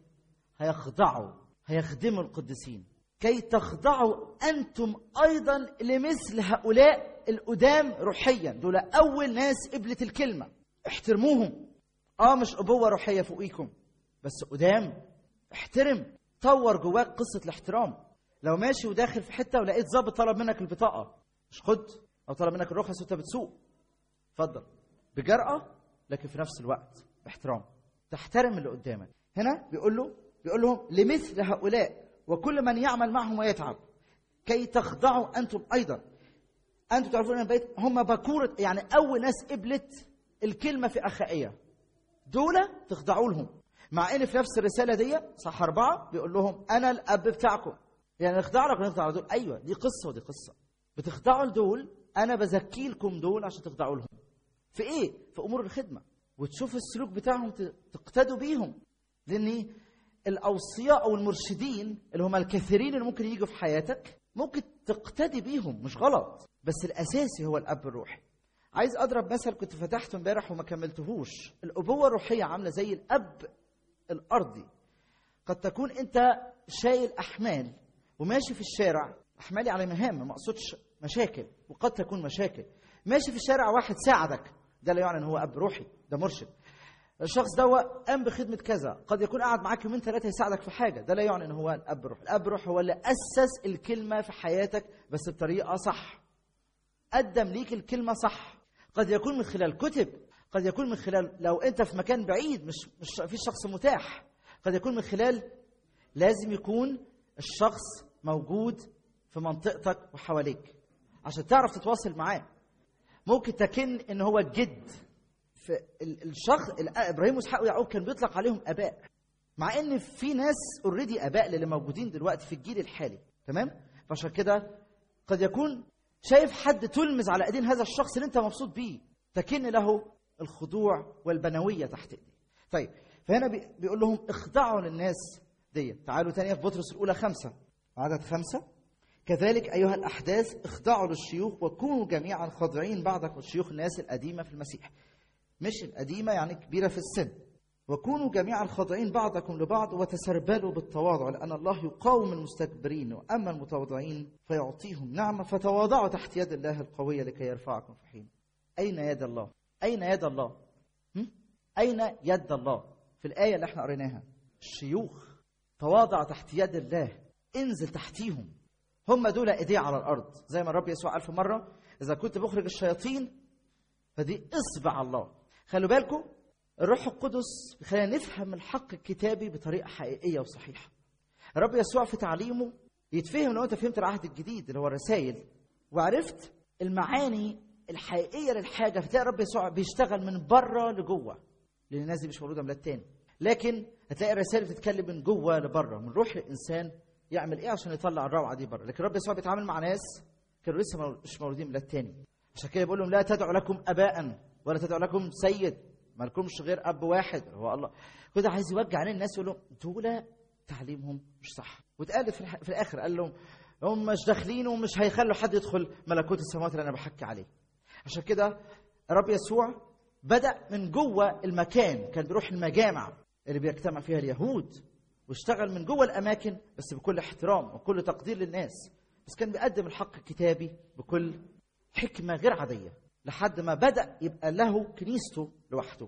هيخضعوا هيخدموا القديسين كي تخضعوا انتم ايضا لمثل هؤلاء القدام روحيا دول اول ناس قبلت الكلمه احترموهم اه مش ابوه روحيه فوقيكم بس قدام احترم طور جواك قصه الاحترام لو ماشي وداخل في حته ولقيت ظابط طلب منك البطاقه مش خد او طلب منك الرخص وانت بتسوق اتفضل بجرأة لكن في نفس الوقت باحترام تحترم اللي قدامك هنا بيقول له بيقول لهم لمثل هؤلاء وكل من يعمل معهم ويتعب كي تخضعوا انتم ايضا انتم تعرفون ان البيت هم بكوره يعني اول ناس قبلت الكلمه في اخائيه دول تخضعوا لهم مع ان في نفس الرساله دي صح اربعه بيقول لهم انا الاب بتاعكم يعني نخضع لك ونخضع لدول ايوه دي قصه ودي قصه بتخضعوا لدول انا بزكي لكم دول عشان تخضعوا لهم في ايه في امور الخدمه وتشوف السلوك بتاعهم ت- تقتدوا بيهم لان الاوصياء او المرشدين اللي هم الكثيرين اللي ممكن يجوا في حياتك ممكن تقتدي بيهم مش غلط بس الاساسي هو الاب الروحي عايز اضرب مثل كنت فتحته امبارح وما كملتهوش الابوه الروحيه عامله زي الاب الارضي قد تكون انت شايل احمال وماشي في الشارع احمالي على مهام ما اقصدش مشاكل وقد تكون مشاكل ماشي في الشارع واحد ساعدك ده لا يعني ان هو اب روحي ده مرشد الشخص ده قام بخدمه كذا قد يكون قاعد معاك يومين ثلاثه يساعدك في حاجه ده لا يعني ان هو الاب روح الاب روح هو اللي اسس الكلمه في حياتك بس بطريقه صح قدم ليك الكلمه صح قد يكون من خلال كتب قد يكون من خلال لو انت في مكان بعيد مش مش في شخص متاح قد يكون من خلال لازم يكون الشخص موجود في منطقتك وحواليك عشان تعرف تتواصل معاه ممكن تكن ان هو الجد في ال- الشخص ال- ابراهيم واسحاق ويعقوب كان بيطلق عليهم اباء مع ان في ناس اوريدي اباء للي موجودين دلوقتي في الجيل الحالي تمام فعشان كده قد يكون شايف حد تلمز على ايدين هذا الشخص اللي انت مبسوط بيه تكن له الخضوع والبنويه تحت ايديه طيب فهنا بي- بيقول لهم اخضعوا للناس دي تعالوا تانية في بطرس الاولى خمسة عدد خمسة كذلك أيها الأحداث اخضعوا للشيوخ وكونوا جميعا خاضعين بعضكم الشيوخ الناس القديمة في المسيح مش القديمة يعني كبيرة في السن وكونوا جميعا خاضعين بعضكم لبعض وتسربلوا بالتواضع لأن الله يقاوم المستكبرين وأما المتواضعين فيعطيهم نعمة فتواضعوا تحت يد الله القوية لكي يرفعكم في حين أين يد الله؟ أين يد الله؟ هم؟ أين يد الله؟ في الآية اللي احنا قريناها الشيوخ تواضع تحت يد الله انزل تحتيهم هم دول ايديه على الارض زي ما الرب يسوع قال في مره اذا كنت بخرج الشياطين فدي اصبع الله خلوا بالكم الروح القدس بيخلينا نفهم الحق الكتابي بطريقه حقيقيه وصحيحه الرب يسوع في تعليمه يتفهم لو انت فهمت العهد الجديد اللي هو الرسائل وعرفت المعاني الحقيقيه للحاجه فتلاقي الرب يسوع بيشتغل من بره لجوه لان الناس دي مش مولوده ميلاد تاني لكن هتلاقي الرسائل بتتكلم من جوه لبره من روح الانسان يعمل ايه عشان يطلع الروعه دي بره لكن الرب يسوع بيتعامل مع ناس كانوا لسه مول- مش مولودين ميلاد تاني عشان كده بيقول لهم لا تدعوا لكم اباء ولا تدعوا لكم سيد ما لكمش غير اب واحد هو الله كده عايز يوجع عليه الناس يقول لهم دول تعليمهم مش صح واتقال في, الح- في الاخر قال لهم هم مش داخلين ومش هيخلوا حد يدخل ملكوت السماوات اللي انا بحكي عليه عشان كده الرب يسوع بدا من جوه المكان كان بيروح المجامع اللي بيجتمع فيها اليهود واشتغل من جوه الاماكن بس بكل احترام وكل تقدير للناس بس كان بيقدم الحق الكتابي بكل حكمه غير عاديه لحد ما بدا يبقى له كنيسته لوحده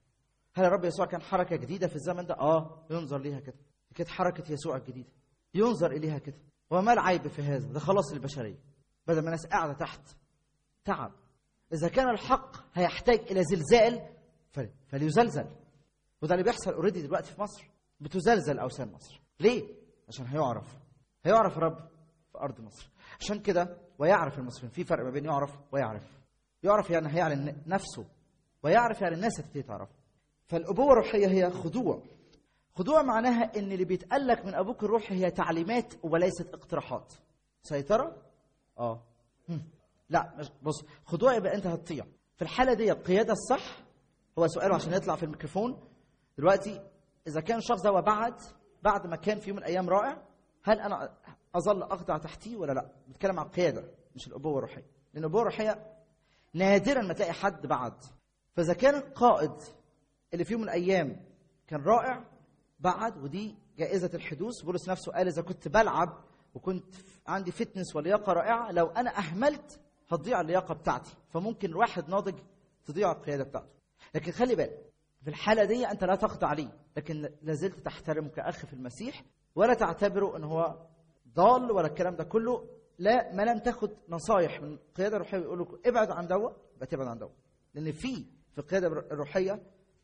هل الرب يسوع كان حركه جديده في الزمن ده اه ينظر ليها كده دي كانت حركه يسوع الجديده ينظر اليها كده وما العيب في هذا ده خلاص البشريه بدل ما الناس قاعده تحت تعب اذا كان الحق هيحتاج الى زلزال فل- فليزلزل وده اللي بيحصل اوريدي دلوقتي في مصر بتزلزل اوثان مصر ليه عشان هيعرف هيعرف الرب في ارض مصر عشان كده ويعرف المصريين في فرق ما بين يعرف ويعرف يعرف يعني هيعلن نفسه ويعرف يعني الناس هتبتدي تعرفه فالابوه الروحيه هي خضوع خضوع معناها ان اللي بيتقال من ابوك الروحي هي تعليمات وليست اقتراحات سيطره اه هم. لا مش بص خضوع يبقى انت هتطيع في الحاله دي القياده الصح هو سؤاله عشان يطلع في الميكروفون دلوقتي اذا كان الشخص ده بعد بعد ما كان في يوم من الايام رائع هل انا اظل اخضع تحتيه ولا لا بتكلم عن القياده مش الابوه الروحيه لان الابوه الروحيه نادرا ما تلاقي حد بعد فاذا كان القائد اللي في يوم من الايام كان رائع بعد ودي جائزه الحدوث بولس نفسه قال اذا كنت بلعب وكنت عندي فتنس ولياقه رائعه لو انا اهملت هتضيع اللياقه بتاعتي فممكن واحد ناضج تضيع القياده بتاعته لكن خلي بالك في الحاله دي انت لا تخضع ليه لكن لازلت تحترمه كاخ في المسيح ولا تعتبره ان هو ضال ولا الكلام ده كله لا ما لم تاخد نصايح من القياده الروحيه يقول لك ابعد عن دوا يبقى تبعد عن دوا لان في في القياده الروحيه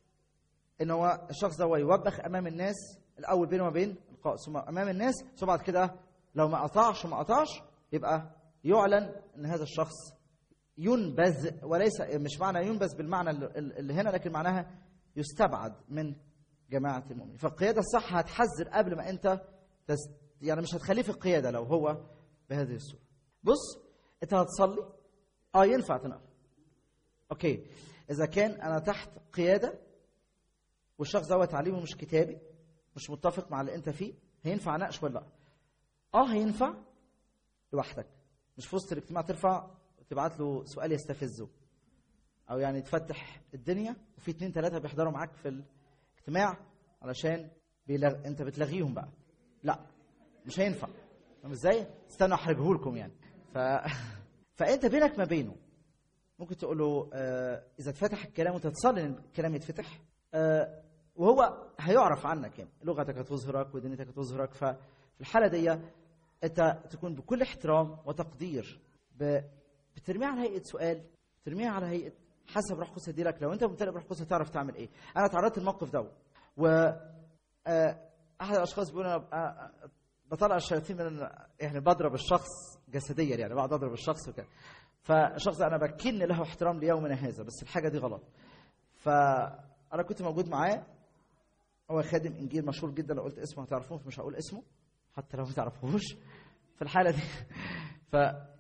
ان هو الشخص ده يوبخ امام الناس الاول بينه وبين القائد ثم امام الناس ثم بعد كده لو ما قطعش وما قطعش يبقى يعلن ان هذا الشخص ينبذ وليس مش معنى ينبذ بالمعنى اللي هنا لكن معناها يستبعد من جماعه المؤمنين فالقياده الصح هتحذر قبل ما انت تس يعني مش هتخليه في القياده لو هو بهذه الصوره بص انت هتصلي اه ينفع تنقل اوكي اذا كان انا تحت قياده والشخص ده تعليمه مش كتابي مش متفق مع اللي انت فيه هينفع نقش ولا لا اه هينفع لوحدك مش في وسط الاجتماع ترفع وتبعت له سؤال يستفزه او يعني تفتح الدنيا وفي اتنين تلاته بيحضروا معاك في الاجتماع علشان بيلغ... انت بتلغيهم بقى لا مش هينفع فاهم ازاي استنوا احرجه لكم يعني ف... فانت بينك ما بينه ممكن تقول له آه اذا اتفتح الكلام وانت تصلي ان الكلام يتفتح آه وهو هيعرف عنك يعني لغتك هتظهرك ودنيتك هتظهرك ففي الحاله دي انت تكون بكل احترام وتقدير ب... بترميها على هيئه سؤال ترميها على هيئه حسب روح قدس هيديلك لو انت ممتلئ بروح قدس هتعرف تعمل ايه انا تعرضت للموقف ده و آه احد الاشخاص بيقول انا آه بطلع الشياطين من يعني بضرب الشخص جسديا يعني بقعد اضرب الشخص وكده فالشخص ده انا بكن له احترام ليومنا هذا بس الحاجه دي غلط فانا كنت موجود معاه هو خادم انجيل مشهور جدا لو قلت اسمه هتعرفوه مش هقول اسمه حتى لو ما تعرفوش في الحاله دي ف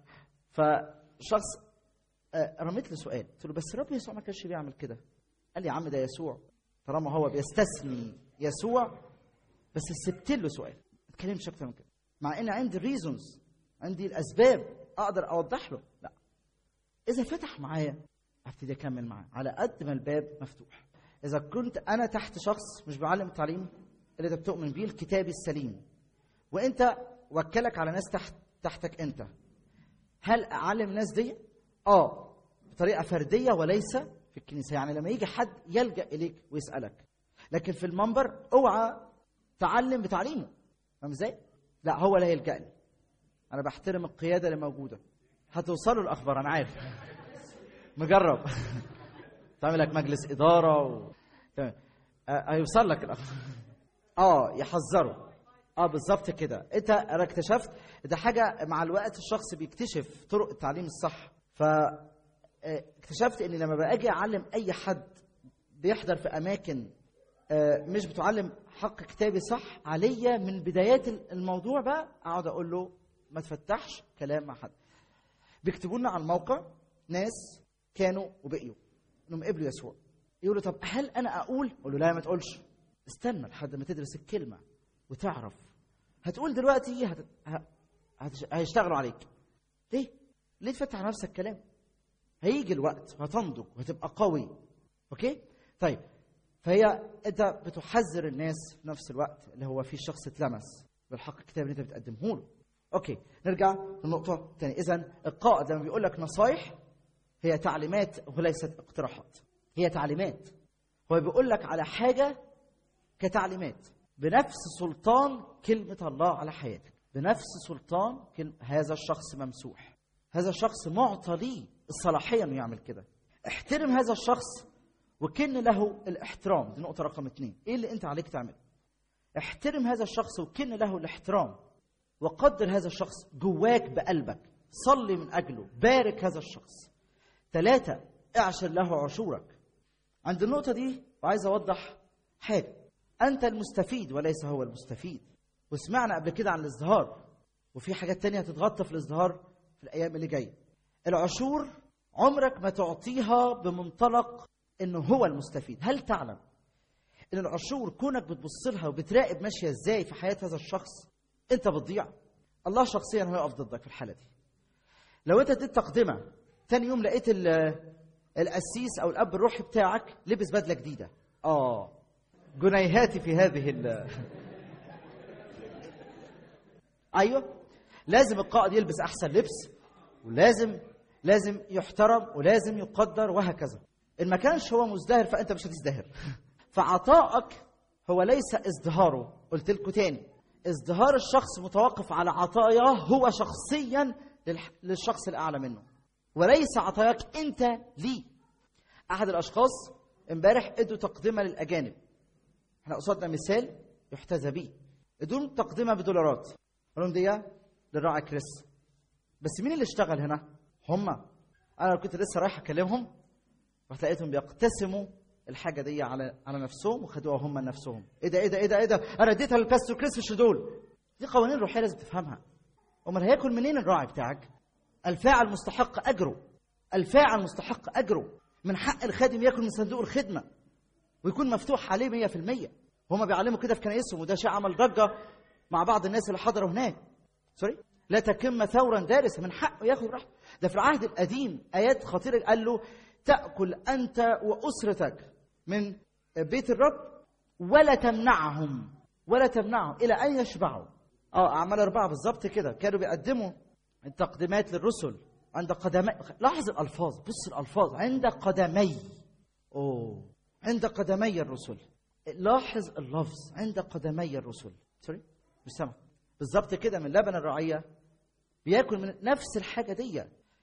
فشخص رميت له سؤال قلت له بس الرب يسوع ما كانش بيعمل كده قال لي يا عم ده يسوع طالما هو بيستثني يسوع بس سبت له سؤال ما اتكلمش اكتر من كده مع ان عندي الريزونز عندي الاسباب اقدر اوضح له لا اذا فتح معايا هبتدي اكمل معاه على قد ما الباب مفتوح اذا كنت انا تحت شخص مش بعلم التعليم اللي انت بتؤمن بيه الكتابي السليم وانت وكلك على ناس تحت تحتك انت هل اعلم الناس دي اه بطريقه فرديه وليس في الكنيسه يعني لما يجي حد يلجا اليك ويسالك لكن في المنبر اوعى تعلم بتعليمه فاهم ازاي لا هو لا يلجا لي انا بحترم القياده اللي موجوده هتوصلوا الاخبار انا عارف مجرب تعمل لك مجلس اداره و... تمام آه هيوصل لك الاخبار اه يحذروا اه بالظبط كده انت انا اكتشفت ده حاجه مع الوقت الشخص بيكتشف طرق التعليم الصح ف اكتشفت ان لما باجي اعلم اي حد بيحضر في اماكن مش بتعلم حق كتابي صح عليا من بدايات الموضوع بقى اقعد اقول له ما تفتحش كلام مع حد بيكتبوا لنا على الموقع ناس كانوا وبقيوا انهم قبلوا يسوع يقولوا طب هل انا اقول اقول له لا ما تقولش استنى لحد ما تدرس الكلمه وتعرف هتقول دلوقتي هت... هت... هيشتغلوا عليك ليه ليه تفتح على نفسك كلام هيجي الوقت وهتنضج وهتبقى قوي اوكي طيب فهي انت بتحذر الناس في نفس الوقت اللي هو في شخص اتلمس بالحق الكتاب اللي انت بتقدمه له اوكي نرجع للنقطه الثانيه اذا القائد لما بيقول لك نصايح هي تعليمات وليست اقتراحات هي تعليمات هو بيقول لك على حاجه كتعليمات بنفس سلطان كلمه الله على حياتك بنفس سلطان كلمة هذا الشخص ممسوح هذا الشخص معطى ليه الصلاحيه انه يعمل كده احترم هذا الشخص وكن له الاحترام دي نقطه رقم اثنين ايه اللي انت عليك تعمله احترم هذا الشخص وكن له الاحترام وقدر هذا الشخص جواك بقلبك صلي من اجله بارك هذا الشخص ثلاثة اعشر له عشورك عند النقطة دي وعايز أوضح حاجة أنت المستفيد وليس هو المستفيد وسمعنا قبل كده عن الازدهار وفي حاجات تانية هتتغطى في الازدهار في الأيام اللي جاية العشور عمرك ما تعطيها بمنطلق إنه هو المستفيد هل تعلم إن العشور كونك بتبص لها وبتراقب ماشية إزاي في حياة هذا الشخص أنت بتضيع الله شخصيا هيقف ضدك في الحالة دي لو أنت اديت تقدمة تاني يوم لقيت ال- القسيس او الاب الروحي بتاعك لبس بدله جديده اه جنيهاتي في هذه ال ايوه لازم القائد يلبس احسن لبس ولازم لازم يحترم ولازم يقدر وهكذا ان ما كانش هو مزدهر فانت مش هتزدهر فعطائك هو ليس ازدهاره قلت لكم تاني ازدهار الشخص متوقف على عطاياه هو شخصيا للح- للشخص الاعلى منه وليس عطاياك انت ليه احد الاشخاص امبارح ادوا تقدمه للاجانب احنا قصادنا مثال يحتذى به ادوا تقدمه بدولارات قال لهم دي للراعي كريس بس مين اللي اشتغل هنا هم انا كنت لسه رايح اكلمهم رحت لقيتهم بيقتسموا الحاجه دي على على نفسهم وخدوها هم لنفسهم ايه ده ايه ده ايه ده ايه ده انا اديتها للباستور كريس مش دول دي قوانين روحيه لازم تفهمها امال هياكل منين الراعي بتاعك الفاعل مستحق اجره الفاعل مستحق اجره من حق الخادم ياكل من صندوق الخدمه ويكون مفتوح عليه 100% هما بيعلموا كده في كنايسهم وده شيء عمل ضجه مع بعض الناس اللي حضروا هناك سوري لا تكم ثورا دارسا من حقه ياخد راحته ده في العهد القديم ايات خطيره قال له تاكل انت واسرتك من بيت الرب ولا تمنعهم ولا تمنعهم الى ان يشبعوا اه اعمال اربعه بالظبط كده كانوا بيقدموا التقديمات للرسل عند قدمي لاحظ الالفاظ بص الالفاظ عند قدمي اوه عند قدمي الرسل لاحظ اللفظ عند قدمي الرسل سوري مش سامع بالظبط كده من لبن الرعيه بياكل من نفس الحاجه دي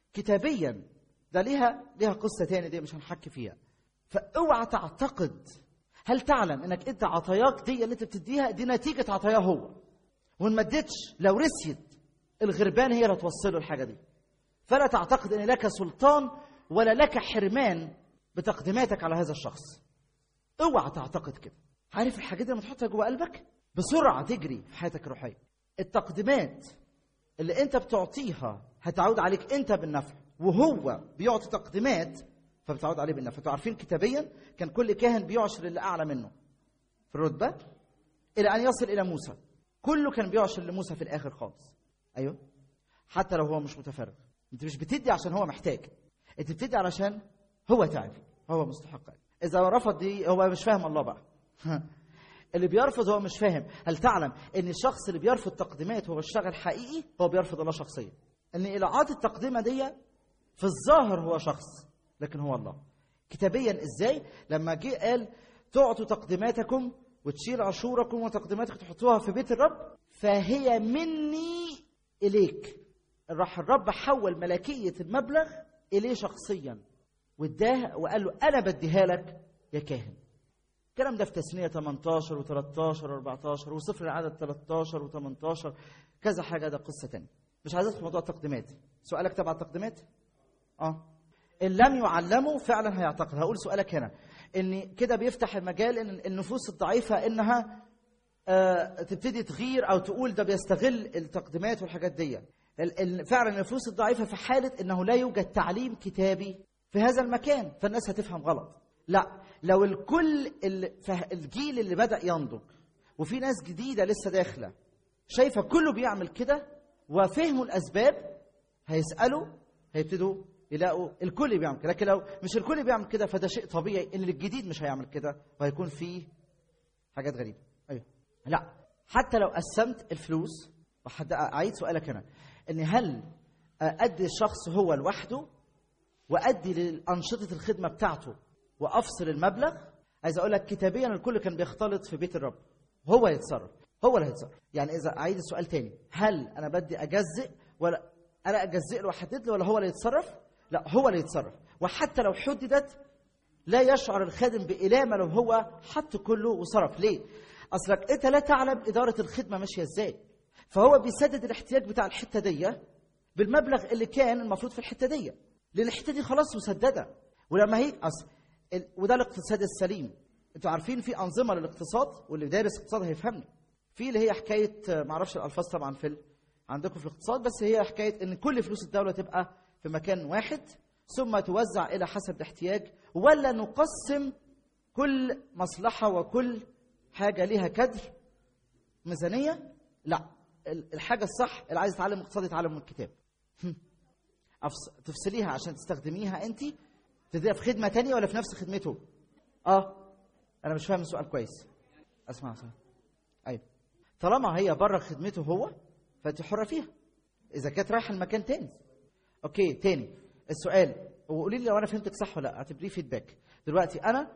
كتابيا ده ليها ليها قصه تاني دي مش هنحكي فيها فاوعى تعتقد هل تعلم انك انت عطاياك دي اللي انت بتديها دي نتيجه عطاياه هو وان ما اديتش لو رسيت الغربان هي اللي هتوصله الحاجه دي فلا تعتقد ان لك سلطان ولا لك حرمان بتقديماتك على هذا الشخص اوعى تعتقد كده عارف الحاجات دي لما تحطها جوه قلبك بسرعه تجري في حياتك الروحيه التقديمات اللي انت بتعطيها هتعود عليك انت بالنفع وهو بيعطي تقديمات فبتعود عليه بالنفع انتوا عارفين كتابيا كان كل كاهن بيعشر اللي اعلى منه في الرتبه الى ان يصل الى موسى كله كان بيعشر لموسى في الاخر خالص ايوه حتى لو هو مش متفرغ انت مش بتدي عشان هو محتاج انت بتدي علشان هو تعب هو مستحق اذا رفض دي هو مش فاهم الله بقى اللي بيرفض هو مش فاهم هل تعلم ان الشخص اللي بيرفض تقديمات هو اشتغل حقيقي هو بيرفض الله شخصيا ان الى عاطي التقدمه دي في الظاهر هو شخص لكن هو الله كتابيا ازاي لما جه قال تعطوا تقديماتكم وتشيل عشوركم وتقديماتكم تحطوها في بيت الرب فهي مني اليك راح الرب حول ملكيه المبلغ اليه شخصيا واداه وقال له انا بديها لك يا كاهن الكلام ده في تثنيه 18 و13 و14 وصفر العدد 13 و18 كذا حاجه ده قصه تانية مش عايز ادخل في موضوع التقديمات سؤالك تبع التقديمات اه ان لم يعلموا فعلا هيعتقد هقول سؤالك هنا ان كده بيفتح المجال ان النفوس الضعيفه انها آه تبتدي تغير او تقول ده بيستغل التقديمات والحاجات دي ال- ال- فعلا النفوس الضعيفه في حاله انه لا يوجد تعليم كتابي في هذا المكان فالناس هتفهم غلط لا لو الكل ال- فه- الجيل اللي بدا ينضج وفي ناس جديده لسه داخله شايفه كله بيعمل كده وفهموا الاسباب هيسالوا هيبتدوا يلاقوا الكل بيعمل كده لكن لو مش الكل بيعمل كده فده شيء طبيعي ان الجديد مش هيعمل كده وهيكون فيه حاجات غريبه ايوه لا حتى لو قسمت الفلوس وحد اعيد سؤالك هنا ان هل ادي الشخص هو لوحده وادي لانشطه الخدمه بتاعته وافصل المبلغ عايز اقول لك كتابيا الكل كان بيختلط في بيت الرب هو يتصرف هو اللي هيتصرف يعني اذا اعيد السؤال تاني هل انا بدي اجزئ ولا انا اجزئ له واحدد له ولا هو اللي يتصرف لا هو اللي يتصرف وحتى لو حددت لا يشعر الخادم بإلامة لو هو حط كله وصرف ليه اصلك انت لا تعلم اداره الخدمه ماشيه ازاي فهو بيسدد الاحتياج بتاع الحته دي بالمبلغ اللي كان المفروض في الحته دي لان الحته دي خلاص مسدده ولما هي أصل ال... وده الاقتصاد السليم انتوا عارفين في انظمه للاقتصاد واللي دارس اقتصاد هيفهمني في اللي هي حكايه ما اعرفش الالفاظ طبعا في ال... عندكم في الاقتصاد بس هي حكايه ان كل فلوس الدوله تبقى في مكان واحد ثم توزع الى حسب الاحتياج ولا نقسم كل مصلحه وكل حاجه ليها كدر ميزانيه لا الحاجه الصح اللي عايز يتعلم اقتصاد يتعلم من الكتاب أفص... تفصليها عشان تستخدميها انت تديها في خدمه تانية ولا في نفس خدمته اه انا مش فاهم السؤال كويس اسمع سؤال ايوه طالما هي بره خدمته هو فانت حره فيها اذا كانت رايحه لمكان تاني اوكي تاني السؤال وقولي لي لو انا فهمتك صح ولا لا اعتبريه فيدباك دلوقتي انا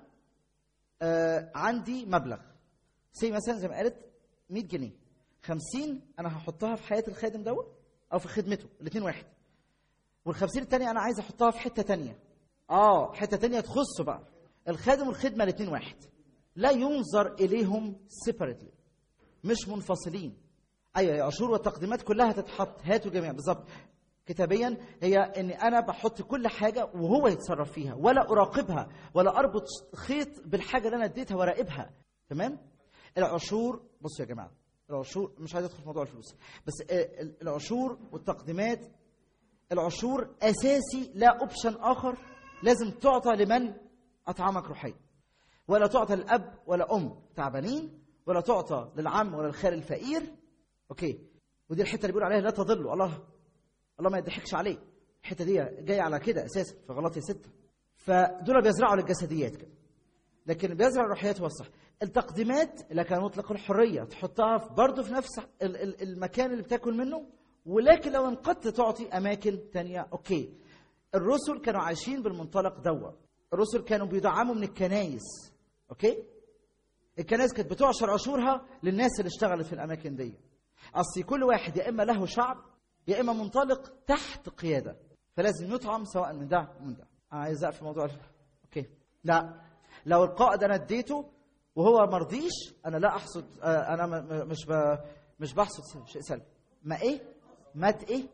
آه عندي مبلغ سي مثلا زي ما قالت 100 جنيه 50 انا هحطها في حياه الخادم دوت او في خدمته الاثنين واحد وال50 الثانيه انا عايز احطها في حته ثانيه اه حته ثانيه تخصه بقى الخادم والخدمه الاثنين واحد لا ينظر اليهم سيبريتلي مش منفصلين ايوه العشور والتقديمات كلها تتحط هاتوا جميعا بالظبط كتابيا هي ان انا بحط كل حاجه وهو يتصرف فيها ولا اراقبها ولا اربط خيط بالحاجه اللي انا اديتها وراقبها تمام العشور بصوا يا جماعه العشور مش عايز ادخل في موضوع الفلوس بس العشور والتقديمات العشور اساسي لا اوبشن اخر لازم تعطى لمن اطعمك روحيا ولا تعطى للاب ولا ام تعبانين ولا تعطى للعم ولا الخال الفقير اوكي ودي الحته اللي بيقول عليها لا تضلوا الله الله ما يضحكش عليه الحته دي جايه على كده اساسا في غلطيه سته فدول بيزرعوا للجسديات كده لكن بيزرع الروحيات هو الصح التقديمات لك مطلق الحريه تحطها في برضه في نفس المكان اللي بتاكل منه ولكن لو انقدت تعطي اماكن تانية اوكي الرسل كانوا عايشين بالمنطلق دوا الرسل كانوا بيدعموا من الكنايس اوكي الكنائس كانت بتعشر عشورها للناس اللي اشتغلت في الاماكن دي اصل كل واحد يا اما له شعب يا اما منطلق تحت قياده فلازم يطعم سواء من ده ومن ده انا عايز في موضوع ال... اوكي لا لو القائد انا اديته وهو مرضيش انا لا احصد آه انا م... مش ب... مش بحصد شيء سلبي ما ايه ما ايه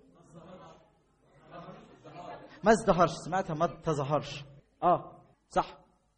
ما ازدهرش سمعتها ما تظهرش اه صح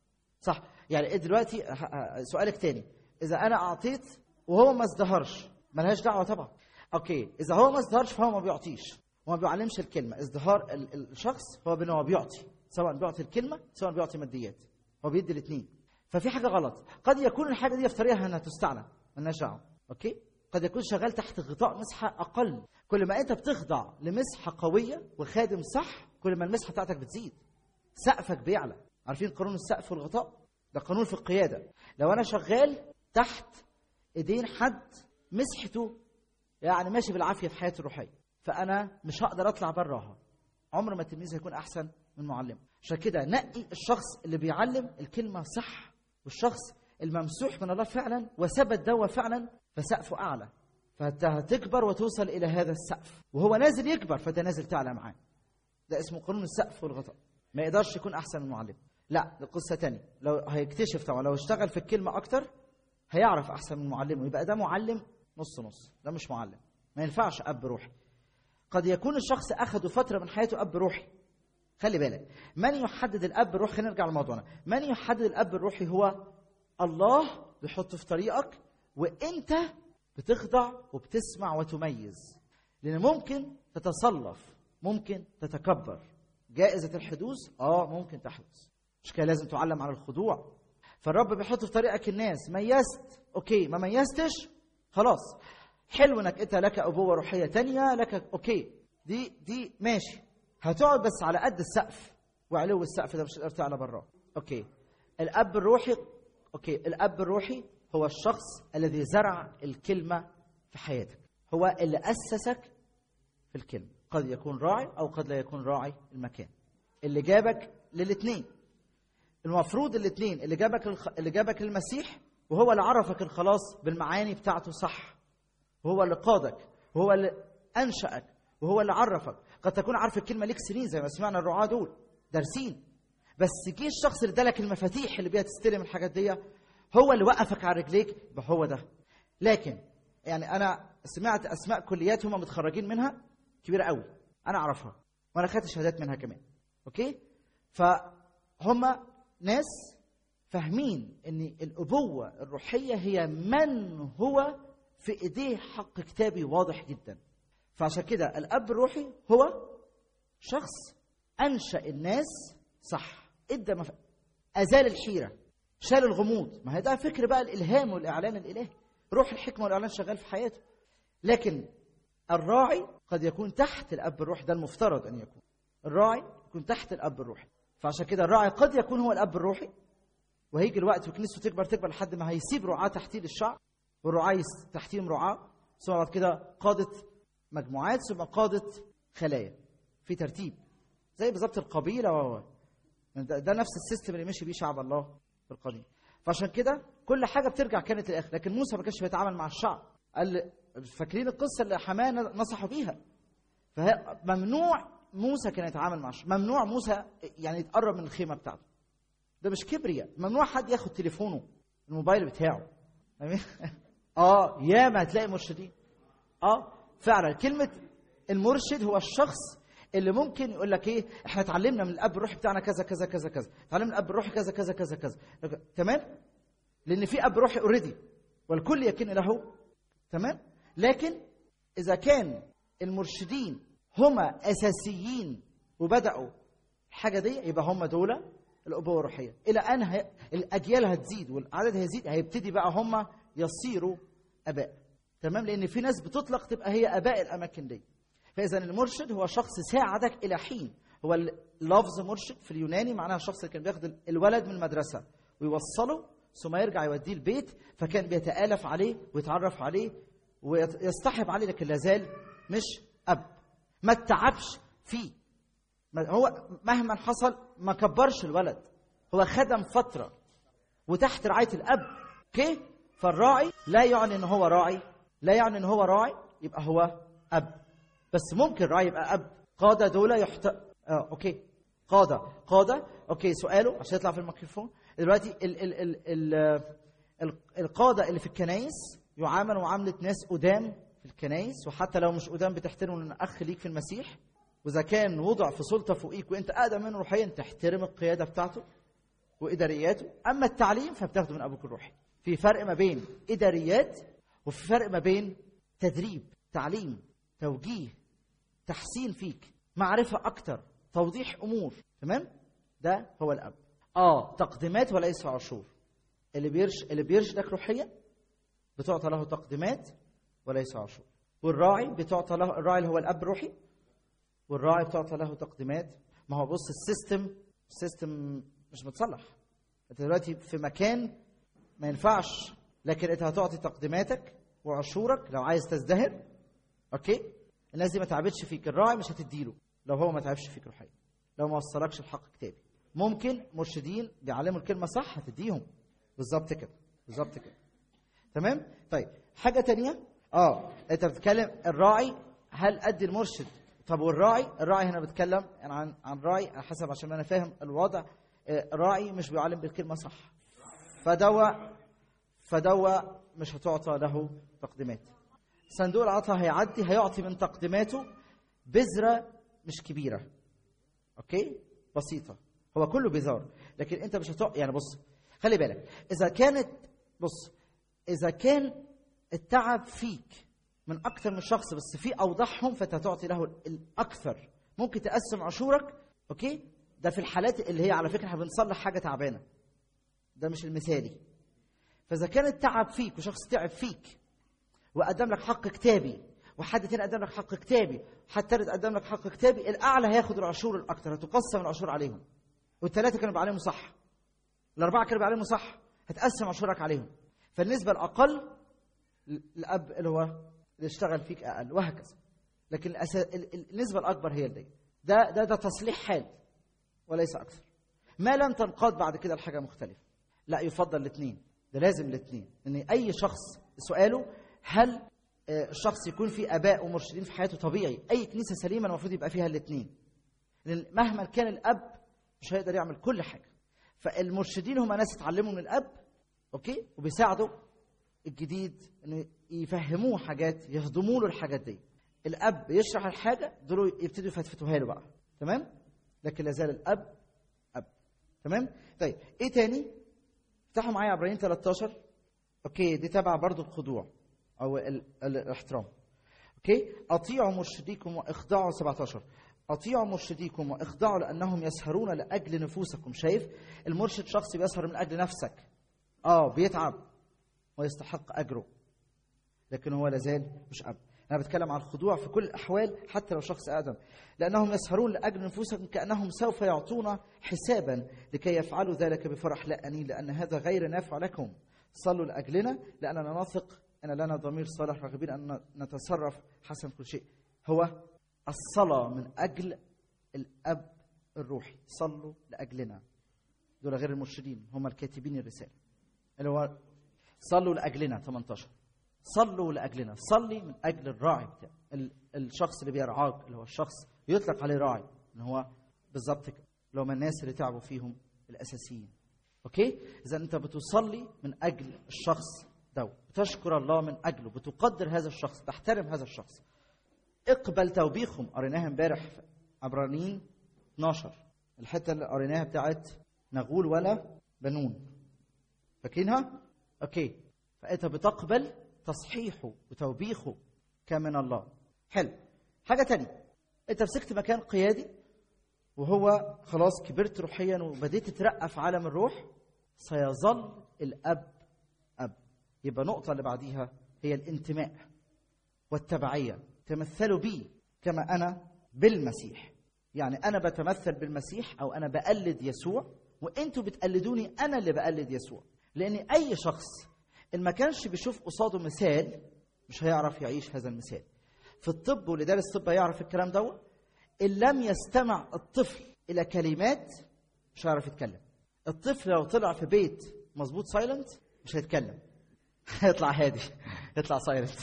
صح يعني إيه دلوقتي سؤالك تاني اذا انا اعطيت وهو ما ازدهرش ملهاش دعوه طبعا اوكي اذا هو ما ازدهرش فهو ما بيعطيش وما بيعلمش الكلمه ازدهار الشخص هو بانه هو بيعطي سواء بيعطي الكلمه سواء بيعطي ماديات هو بيدي الاثنين ففي حاجه غلط قد يكون الحاجه دي في طريقها انها تستعلى مالناش دعوه اوكي قد يكون شغال تحت غطاء مسحه اقل كل ما انت بتخضع لمسحه قويه وخادم صح كل ما المسحه بتاعتك بتزيد سقفك بيعلى عارفين قانون السقف والغطاء ده قانون في القياده لو انا شغال تحت ايدين حد مسحته يعني ماشي بالعافيه في حياتي الروحيه فانا مش هقدر اطلع براها عمر ما التلميذ هيكون احسن من معلم عشان كده نقي الشخص اللي بيعلم الكلمه صح والشخص الممسوح من الله فعلا وثبت دوا فعلا فسقفه اعلى فانت هتكبر وتوصل الى هذا السقف وهو نازل يكبر فانت نازل تعلى معاه ده اسمه قانون السقف والغطاء ما يقدرش يكون احسن من معلم لا دي قصه تانية لو هيكتشف طبعا لو اشتغل في الكلمه اكتر هيعرف احسن من معلمه يبقى ده معلم نص نص ده مش معلم ما ينفعش اب روحي قد يكون الشخص اخذ فتره من حياته اب روحي خلي بالك من يحدد الاب الروحي نرجع لموضوعنا من يحدد الاب الروحي هو الله بيحطه في طريقك وانت بتخضع وبتسمع وتميز لان ممكن تتصلف ممكن تتكبر جائزه الحدوث اه ممكن تحدث مش كده لازم تعلم على الخضوع فالرب بيحط في طريقك الناس ميزت اوكي ما ميزتش خلاص حلو انك انت لك ابوه روحيه تانية لك اوكي دي دي ماشي هتقعد بس على قد السقف وعلو السقف ده مش هتقدر تعلى براه اوكي الاب الروحي اوكي الاب الروحي هو الشخص الذي زرع الكلمه في حياتك هو اللي اسسك في الكلمه قد يكون راعي او قد لا يكون راعي المكان اللي جابك للاثنين المفروض الاثنين اللي جابك الخ... اللي جابك المسيح وهو اللي عرفك الخلاص بالمعاني بتاعته صح وهو اللي قادك وهو اللي انشأك وهو اللي عرفك قد تكون عارف الكلمه ليك سنين زي ما سمعنا الرعاة دول دارسين بس جه الشخص اللي ادالك المفاتيح اللي بيها تستلم الحاجات دي هو اللي وقفك على رجليك يبقى هو ده لكن يعني انا سمعت اسماء كليات هم متخرجين منها كبيره قوي انا اعرفها وانا خدت شهادات منها كمان اوكي فهم ناس فاهمين ان الابوه الروحيه هي من هو في ايديه حق كتابي واضح جدا فعشان كده الاب الروحي هو شخص انشا الناس صح ادى مف... ازال الحيره شال الغموض ما هي ده فكر بقى الالهام والاعلان الالهي روح الحكمه والاعلان شغال في حياته لكن الراعي قد يكون تحت الاب الروحي ده المفترض ان يكون الراعي يكون تحت الاب الروحي فعشان كده الراعي قد يكون هو الاب الروحي وهيجي الوقت وكنيسته تكبر تكبر لحد ما هيسيب رعاه تحتيه للشعب والرعاة تحتيهم رعاة ثم بعد كده قادة مجموعات ثم قادة خلايا في ترتيب زي بالظبط القبيلة و ده, ده نفس السيستم اللي مشي بيه شعب الله في القديم فعشان كده كل حاجة بترجع كانت للآخر لكن موسى ما كانش بيتعامل مع الشعب قال فاكرين القصة اللي حماه نصحوا بيها فهي ممنوع موسى كان يتعامل مع الشعب ممنوع موسى يعني يتقرب من الخيمة بتاعته ده مش كبرياء ممنوع حد ياخد تليفونه الموبايل بتاعه اه ياما هتلاقي مرشدين اه فعلا كلمه المرشد هو الشخص اللي ممكن يقول لك ايه احنا اتعلمنا من الاب الروحي بتاعنا كذا كذا كذا كذا اتعلمنا من الاب الروحي كذا كذا كذا كذا تمام لان في اب روحي اوريدي والكل يكن له تمام لكن اذا كان المرشدين هما اساسيين وبداوا الحاجه دي يبقى هم دول الابوه الروحيه الى ان هي... الاجيال هتزيد والعدد هيزيد هيبتدي بقى هم يصيروا اباء تمام لان في ناس بتطلق تبقى هي اباء الاماكن دي فاذا المرشد هو شخص ساعدك الى حين هو اللفظ مرشد في اليوناني معناها الشخص اللي كان بياخد الولد من المدرسه ويوصله ثم يرجع يوديه البيت فكان بيتالف عليه ويتعرف عليه ويصطحب عليه لكن لازال مش اب ما اتعبش فيه هو مهما حصل ما كبرش الولد هو خدم فتره وتحت رعايه الاب اوكي فالراعي لا يعني ان هو راعي لا يعني ان هو راعي يبقى هو اب بس ممكن راعي يبقى اب قاده دول يحت آه اوكي قاده قاده اوكي سؤاله عشان يطلع في الميكروفون دلوقتي ال ال ال ال ال القاده اللي في الكنايس يعاملوا معامله ناس قدام في الكنايس وحتى لو مش قدام بتحترموا ان اخ ليك في المسيح واذا كان وضع في سلطه فوقيك وانت اقدم منه روحيا تحترم القياده بتاعته وادارياته اما التعليم فبتاخده من ابوك الروحي في فرق ما بين اداريات وفي فرق ما بين تدريب تعليم توجيه تحسين فيك معرفه اكتر توضيح امور تمام ده هو الاب اه تقديمات وليس عشور اللي بيرش اللي بيرشدك روحيا بتعطى له تقديمات وليس عشور والراعي بتعطى له الراعي اللي هو الاب الروحي والراعي بتعطى له تقديمات ما هو بص السيستم السيستم مش متصلح انت دلوقتي في مكان ما ينفعش لكن انت هتعطي تقديماتك وعشورك لو عايز تزدهر اوكي الناس دي ما تعبتش فيك الراعي مش هتديله لو هو ما تعبش فيك روحيا لو ما وصلكش الحق كتابي ممكن مرشدين بيعلموا الكلمه صح هتديهم بالظبط كده بالظبط كده تمام طيب حاجه تانية اه انت بتتكلم الراعي هل قد المرشد طب والراعي الراعي هنا بتكلم يعني عن عن راعي على حسب عشان انا فاهم الوضع الراعي مش بيعلم بالكلمه صح فدوا فدوا مش هتعطى له تقديمات صندوق العطاء هيعدي هيعطي من تقديماته بذره مش كبيره اوكي بسيطه هو كله بذار لكن انت مش هتعطي يعني بص خلي بالك اذا كانت بص اذا كان التعب فيك من اكثر من شخص بس في اوضحهم فانت هتعطي له الاكثر ممكن تقسم عشورك اوكي ده في الحالات اللي هي على فكره احنا بنصلح حاجه تعبانه ده مش المثالي فاذا كان التعب فيك وشخص تعب فيك وقدم لك حق كتابي وحد تاني قدم لك حق كتابي حد تالت قدم لك حق كتابي الاعلى هياخد العشور الاكثر هتقسم العشور عليهم والثلاثه كانوا عليهم صح الاربعه كانوا عليهم صح هتقسم عشورك عليهم فالنسبه الاقل الاب اللي هو اللي اشتغل فيك اقل وهكذا لكن الأس... النسبه الاكبر هي اللي ده ده ده تصليح حال وليس اكثر ما لم تنقاد بعد كده لحاجه مختلفه لا يفضل الاثنين ده لازم الاثنين ان اي شخص سؤاله هل الشخص يكون في اباء ومرشدين في حياته طبيعي اي كنيسه سليمه المفروض يبقى فيها الاثنين لان مهما كان الاب مش هيقدر يعمل كل حاجه فالمرشدين هم ناس اتعلموا من الاب اوكي وبيساعدوا الجديد ان يفهموه حاجات يهضموا له الحاجات دي الاب يشرح الحاجه دول يبتدوا يفتفتوها له بقى تمام لكن لا زال الاب اب تمام طيب ايه تاني افتحوا معايا عبرانيين 13 اوكي دي تبع برضو الخضوع او ال... ال... الاحترام اوكي اطيعوا مرشديكم واخضعوا 17 اطيعوا مرشديكم واخضعوا لانهم يسهرون لاجل نفوسكم شايف المرشد شخص بيسهر من اجل نفسك اه بيتعب ويستحق اجره لكن هو لازال مش اب انا بتكلم عن الخضوع في كل الاحوال حتى لو شخص ادم لانهم يسهرون لاجل نفوسهم كانهم سوف يعطون حسابا لكي يفعلوا ذلك بفرح لا انين لان هذا غير نافع لكم صلوا لاجلنا لاننا نثق ان لنا ضمير صالح راغبين ان نتصرف حسن كل شيء هو الصلاه من اجل الاب الروحي صلوا لاجلنا دول غير المرشدين هم الكاتبين الرساله اللي هو صلوا لاجلنا 18 صلوا لاجلنا صلي من اجل الراعي بتاع ال- الشخص اللي بيرعاك اللي هو الشخص يطلق عليه راعي ان هو بالظبط كده اللي هم الناس اللي تعبوا فيهم الاساسيين اوكي اذا انت بتصلي من اجل الشخص ده بتشكر الله من اجله بتقدر هذا الشخص تحترم هذا الشخص اقبل توبيخهم قريناها امبارح في عبرانيين 12 الحته اللي قريناها بتاعت نغول ولا بنون فاكرينها؟ اوكي فانت بتقبل تصحيحه وتوبيخه كمن الله حلو حاجه تانية انت مسكت مكان قيادي وهو خلاص كبرت روحيا وبديت تترقى في عالم الروح سيظل الاب اب يبقى النقطه اللي بعديها هي الانتماء والتبعيه تمثلوا بي كما انا بالمسيح يعني انا بتمثل بالمسيح او انا بقلد يسوع وانتوا بتقلدوني انا اللي بقلد يسوع لان اي شخص ان ما كانش بيشوف قصاده مثال مش هيعرف يعيش هذا المثال في الطب واللي دارس طب هيعرف الكلام دوت ان لم يستمع الطفل الى كلمات مش هيعرف يتكلم الطفل لو طلع في بيت مظبوط سايلنت مش هيتكلم هيطلع هادي يطلع سايلنت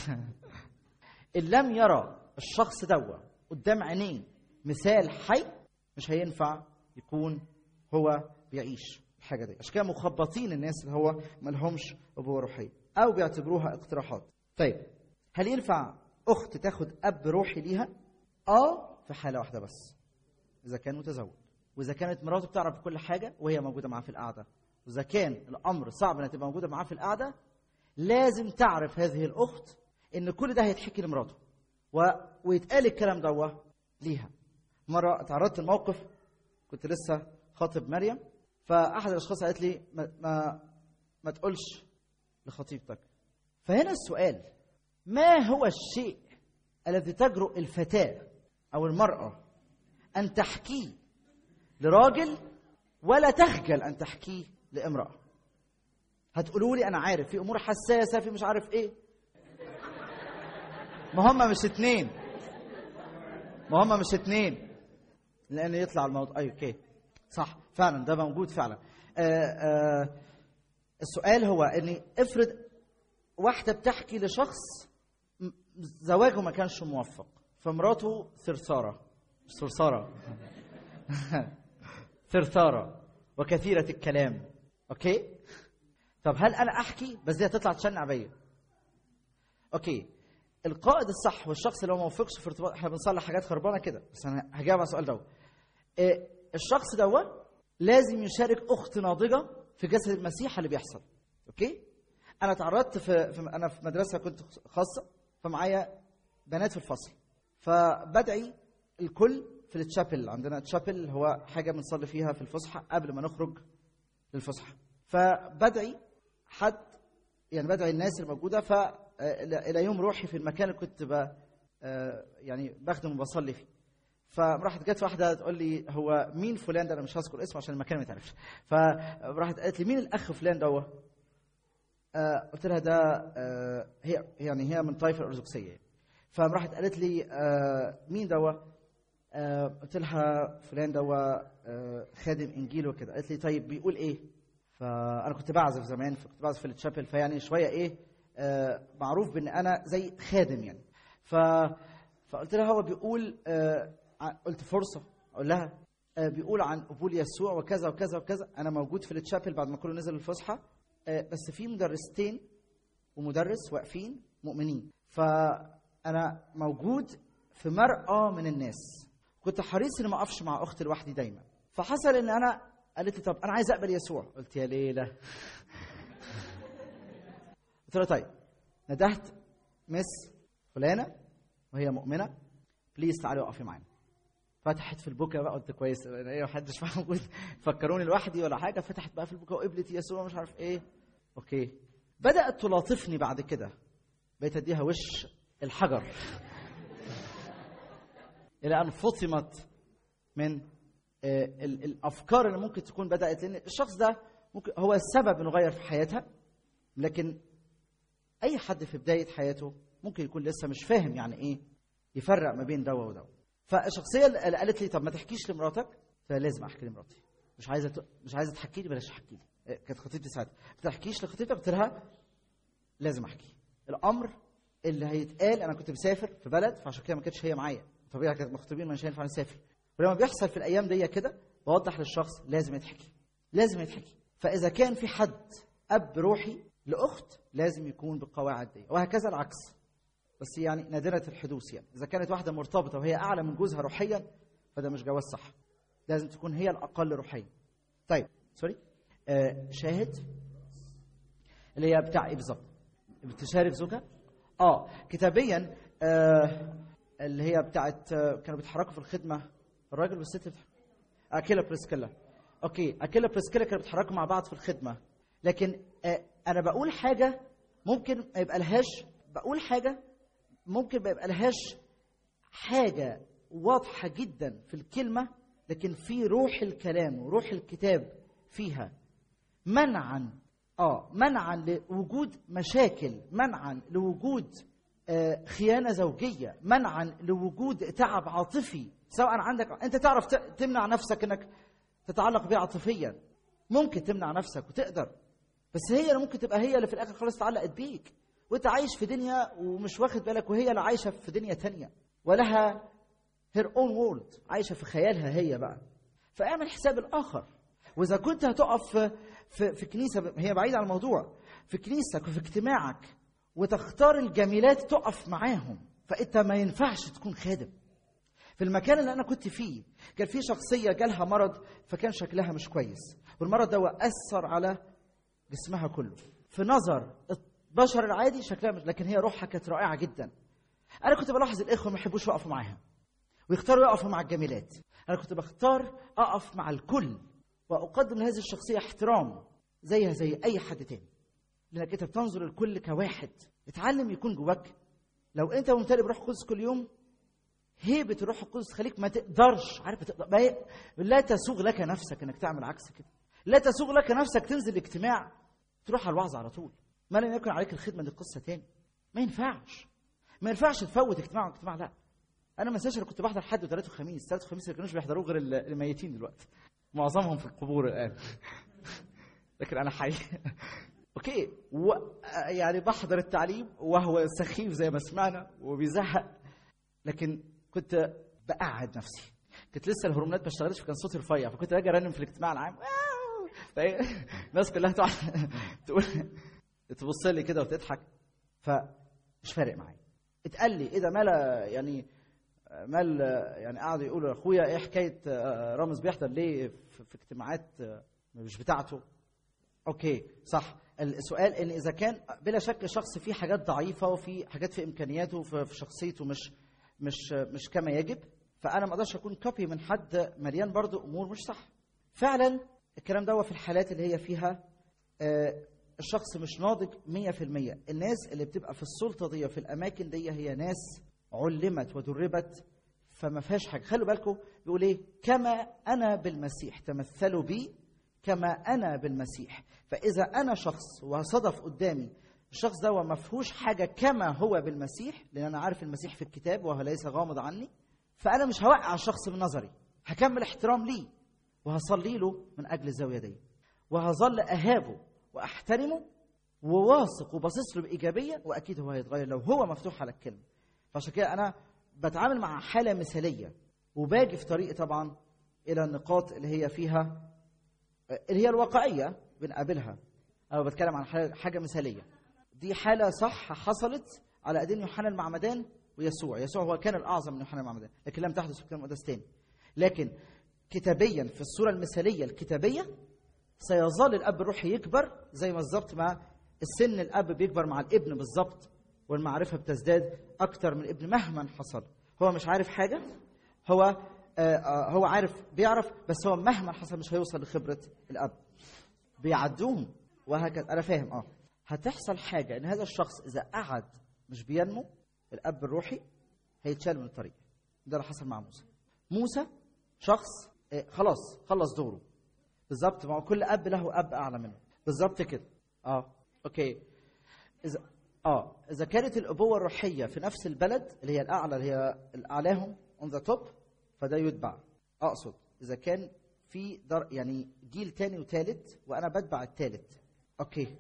ان لم يرى الشخص دوا قدام عينيه مثال حي مش هينفع يكون هو بيعيش الحاجه دي عشان كده مخبطين الناس اللي هو ما لهمش ابوه روحيه او بيعتبروها اقتراحات طيب هل ينفع اخت تاخد اب روحي ليها اه في حاله واحده بس اذا كان متزوج واذا كانت مراته بتعرف كل حاجه وهي موجوده معاه في القعده واذا كان الامر صعب انها تبقى موجوده معاه في القعده لازم تعرف هذه الاخت ان كل ده هيتحكي لمراته و... ويتقال الكلام ده ليها مره اتعرضت لموقف كنت لسه خاطب مريم فاحد الاشخاص قالت لي ما ما, ما تقولش لخطيبتك فهنا السؤال ما هو الشيء الذي تجرؤ الفتاه او المراه ان تحكيه لراجل ولا تخجل ان تحكيه لامراه هتقولوا لي انا عارف في امور حساسه في مش عارف ايه ما هم مش اتنين ما هم مش اتنين لان يطلع الموضوع ايوه اوكي صح فعلا ده موجود فعلا آآ آآ السؤال هو ان افرض واحده بتحكي لشخص م- زواجه ما كانش موفق فمراته ثرثاره مش ثرثاره ثرثاره وكثيره الكلام اوكي طب هل انا احكي بس دي هتطلع تشنع بيا اوكي القائد الصح والشخص اللي هو ما وفقش في ارتباط احنا بنصلح حاجات خربانه كده بس انا هجاوب على السؤال ده إيه الشخص ده لازم يشارك اخت ناضجه في جسد المسيح اللي بيحصل اوكي انا تعرضت في, في انا في مدرسه كنت خاصه فمعايا بنات في الفصل فبدعي الكل في التشابل عندنا تشابل هو حاجه بنصلي فيها في الفسحه قبل ما نخرج للفسحه فبدعي حد يعني بدعي الناس الموجوده ف الى يوم روحي في المكان اللي كنت ب آه، يعني بخدم وبصلي فيه فراحت جت واحده تقول لي هو مين فلان ده انا مش هذكر اسمه عشان المكان ما يتعرفش فراحت قالت لي مين الاخ فلان ده آه قلت لها ده آه هي يعني هي من طائفه الارثوذكسيه فراحت قالت لي آه مين ده آه قلت لها فلان ده آه خادم انجيل وكده قالت لي طيب بيقول ايه فانا كنت بعزف زمان فكنت بعزف في التشابل فيعني شويه ايه آه معروف بان انا زي خادم يعني ف فقلت لها هو بيقول آه ع- قلت فرصه اقول لها آه، بيقول عن قبول يسوع وكذا وكذا وكذا انا موجود في التشابل بعد ما كله نزل الفسحه آه، بس في مدرستين ومدرس واقفين مؤمنين فانا موجود في مرأى من الناس كنت حريص اني ما اقفش مع اختي لوحدي دايما فحصل ان انا قالت لي طب انا عايز اقبل يسوع قلت يا ليله قلت لها طيب ندهت مس فلانه وهي مؤمنه بليز تعالي وقفي معانا فتحت في البكا بقى قلت كويس ايه محدش موجود فكروني لوحدي ولا حاجه فتحت بقى في البكا وقبلت يسوع مش عارف ايه اوكي بدات تلاطفني بعد كده بقيت اديها وش الحجر الى ان فطمت من آه، ال- الافكار اللي ممكن تكون بدات لان الشخص ده ممكن هو السبب انه غير في حياتها لكن اي حد في بدايه حياته ممكن يكون لسه مش فاهم يعني ايه يفرق ما بين دوا ودوا فالشخصيه اللي قالت لي طب ما تحكيش لمراتك فلازم احكي لمراتي مش عايزه ت... مش عايزه تحكي لي بلاش تحكي لي آه، كانت خطيبتي ساعتها ما تحكيش لخطيبتك قلت لها لازم احكي الامر اللي هيتقال انا كنت مسافر في بلد فعشان كده ما كانتش هي معايا طبيعي كانت مخطوبين مش هينفع نسافر ولما بيحصل في الايام دي كده بوضح للشخص لازم يتحكي لازم يتحكي فاذا كان في حد اب روحي لاخت لازم يكون بالقواعد دي وهكذا العكس بس يعني نادره الحدوث يعني اذا كانت واحده مرتبطه وهي اعلى من جوزها روحيا فده مش جواز صح لازم تكون هي الاقل روحيا طيب سوري آه شاهد اللي هي بتاع ايه بالظبط بتشارك زوجها اه كتابيا آه اللي هي بتاعت آه كانوا بيتحركوا في الخدمه الراجل والست بتح... اكيلا بريسكيلا اوكي اكيلا بريسكيلا كانوا بيتحركوا مع بعض في الخدمه لكن آه انا بقول حاجه ممكن ما يبقى لهاش بقول حاجه ممكن ما يبقى لهاش حاجه واضحه جدا في الكلمه لكن في روح الكلام وروح الكتاب فيها منعا اه منعا لوجود مشاكل منعا لوجود آه خيانه زوجيه منعا لوجود تعب عاطفي سواء عندك انت تعرف ت- تمنع نفسك انك تتعلق بيه عاطفيا ممكن تمنع نفسك وتقدر بس هي اللي ممكن تبقى هي اللي في الاخر خلاص اتعلقت بيك وانت عايش في دنيا ومش واخد بالك وهي اللي عايشه في دنيا تانية ولها هير اون وورلد عايشه في خيالها هي بقى فاعمل حساب الاخر واذا كنت هتقف في, في, في كنيسه هي بعيده عن الموضوع في كنيستك وفي اجتماعك وتختار الجميلات تقف معاهم فانت ما ينفعش تكون خادم في المكان اللي انا كنت فيه كان في شخصيه جالها مرض فكان شكلها مش كويس والمرض ده اثر على جسمها كله في نظر البشر العادي شكلها مش لكن هي روحها كانت رائعه جدا انا كنت بلاحظ الاخوه ما يحبوش يقفوا معاها ويختاروا يقفوا مع الجميلات انا كنت بختار اقف مع الكل واقدم لهذه الشخصيه احترام زيها زي اي حد تاني لانك انت بتنظر الكل كواحد اتعلم يكون جواك لو انت ممتلئ بروح القدس كل يوم هيبه الروح القدس تخليك ما تقدرش عارف تقدر ما هي- لا تسوغ لك نفسك انك تعمل عكس كده لا تسوغ لك نفسك تنزل اجتماع تروح على الوعظ على طول ما لم يكن عليك الخدمه دي قصه تاني ما ينفعش ما ينفعش تفوت اجتماع واجتماع لا انا ما انساش انا كنت بحضر حد وثلاث وخميس ثلاث وخميس اللي كانوش بيحضروه غير ال- الميتين دلوقتي معظمهم في القبور الان لكن انا حي اوكي و... يعني بحضر التعليم وهو سخيف زي ما سمعنا وبيزهق لكن كنت بقعد نفسي كنت لسه الهرمونات ما اشتغلتش فكان صوتي رفيع فكنت باجي ارنم في الاجتماع العام واو! فإيه؟ الناس كلها تقعد تقول تبص لي كده وتضحك فمش فارق معايا اتقال لي ايه ده مال يعني مال يعني قعدوا يقولوا اخويا ايه حكايه آه، رامز بيحضر ليه في في اجتماعات آه، مش بتاعته اوكي صح السؤال ان اذا كان بلا شك شخص فيه حاجات ضعيفه وفي حاجات في امكانياته في في شخصيته مش مش مش كما يجب فانا ما اقدرش اكون كوبي من حد مليان برضو امور مش صح فعلا الكلام ده هو في الحالات اللي هي فيها آه، الشخص مش ناضج 100% الناس اللي بتبقى في السلطه دي في الاماكن دي هي ناس علمت ودربت فما فيهاش حاجه خلوا بالكم بيقول ايه كما انا بالمسيح تمثلوا بي كما انا بالمسيح فاذا انا شخص وصدف قدامي الشخص ده ما فيهوش حاجه كما هو بالمسيح لان انا عارف المسيح في الكتاب وهو ليس غامض عني فانا مش هوقع الشخص من نظري هكمل احترام ليه وهصلي له من اجل الزاويه دي وهظل اهابه واحترمه وواثق وباصص له بايجابيه واكيد هو هيتغير لو هو مفتوح على الكلمه فعشان كده انا بتعامل مع حاله مثاليه وباجي في طريقي طبعا الى النقاط اللي هي فيها اللي هي الواقعيه بنقابلها انا بتكلم عن حاجه حاجة مثاليه دي حاله صح حصلت على ايدين يوحنا المعمدان ويسوع يسوع هو كان الاعظم من يوحنا المعمدان لكن لم تحدث في الكتاب المقدس تاني لكن كتابيا في الصوره المثاليه الكتابيه سيظل الاب الروحي يكبر زي ما بالظبط ما السن الاب بيكبر مع الابن بالظبط والمعرفه بتزداد اكتر من الابن مهما حصل هو مش عارف حاجه هو آه، آه، هو عارف بيعرف بس هو مهما حصل مش هيوصل لخبره الاب بيعدوهم وهكذا انا فاهم اه هتحصل حاجه ان هذا الشخص اذا قعد مش بينمو الاب الروحي هيتشال من الطريق ده اللي حصل مع موسى موسى شخص آه، خلاص خلص دوره بالظبط ما هو كل اب له اب اعلى منه بالظبط كده اه اوكي اذا اه اذا كانت الابوه الروحيه في نفس البلد اللي هي الاعلى اللي هي الاعلاهم اون ذا توب فده يتبع اقصد اذا كان في در يعني جيل تاني وتالت وانا بتبع التالت اوكي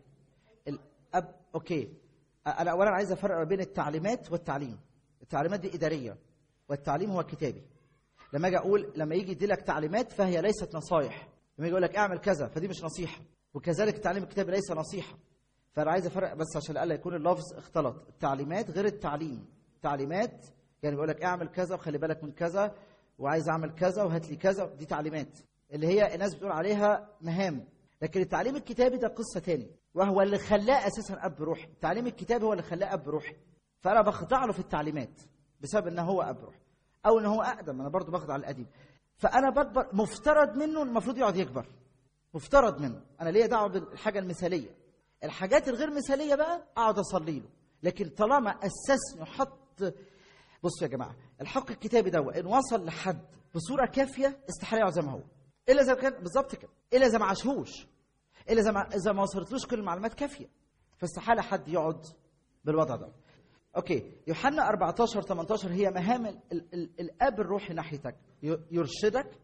الاب اوكي انا اولا عايز افرق ما بين التعليمات والتعليم التعليمات دي اداريه والتعليم هو كتابي لما اجي اقول لما يجي يدي لك تعليمات فهي ليست نصايح لما يجي يقول لك اعمل كذا فدي مش نصيحه وكذلك التعليم الكتابي ليس نصيحه فانا عايز افرق بس عشان الا يكون اللفظ اختلط التعليمات غير التعليم تعليمات يعني بيقول لك اعمل كذا وخلي بالك من كذا وعايز اعمل كذا وهات لي كذا دي تعليمات اللي هي الناس بتقول عليها مهام لكن التعليم الكتابي ده قصه تاني وهو اللي خلاه اساسا اب روحي التعليم الكتابي هو اللي خلاه اب روحي فانا بخضع له في التعليمات بسبب ان هو اب روحي او ان هو اقدم انا برضو بخضع للقديم فانا بكبر مفترض منه المفروض يقعد يكبر مفترض منه انا ليا دعوه بالحاجه المثاليه الحاجات الغير مثاليه بقى اقعد اصلي له لكن طالما اسسني وحط بصوا يا جماعه الحق الكتابي ده ان وصل لحد بصوره كافيه استحاله يقعد زي ما هو الا اذا كان بالظبط كده الا اذا ما عاشهوش الا اذا ما اذا ما وصلتلوش كل المعلومات كافيه فاستحاله حد يقعد بالوضع ده اوكي يوحنا 14 18 هي مهام ال ال ال الاب الروحي ناحيتك ي- يرشدك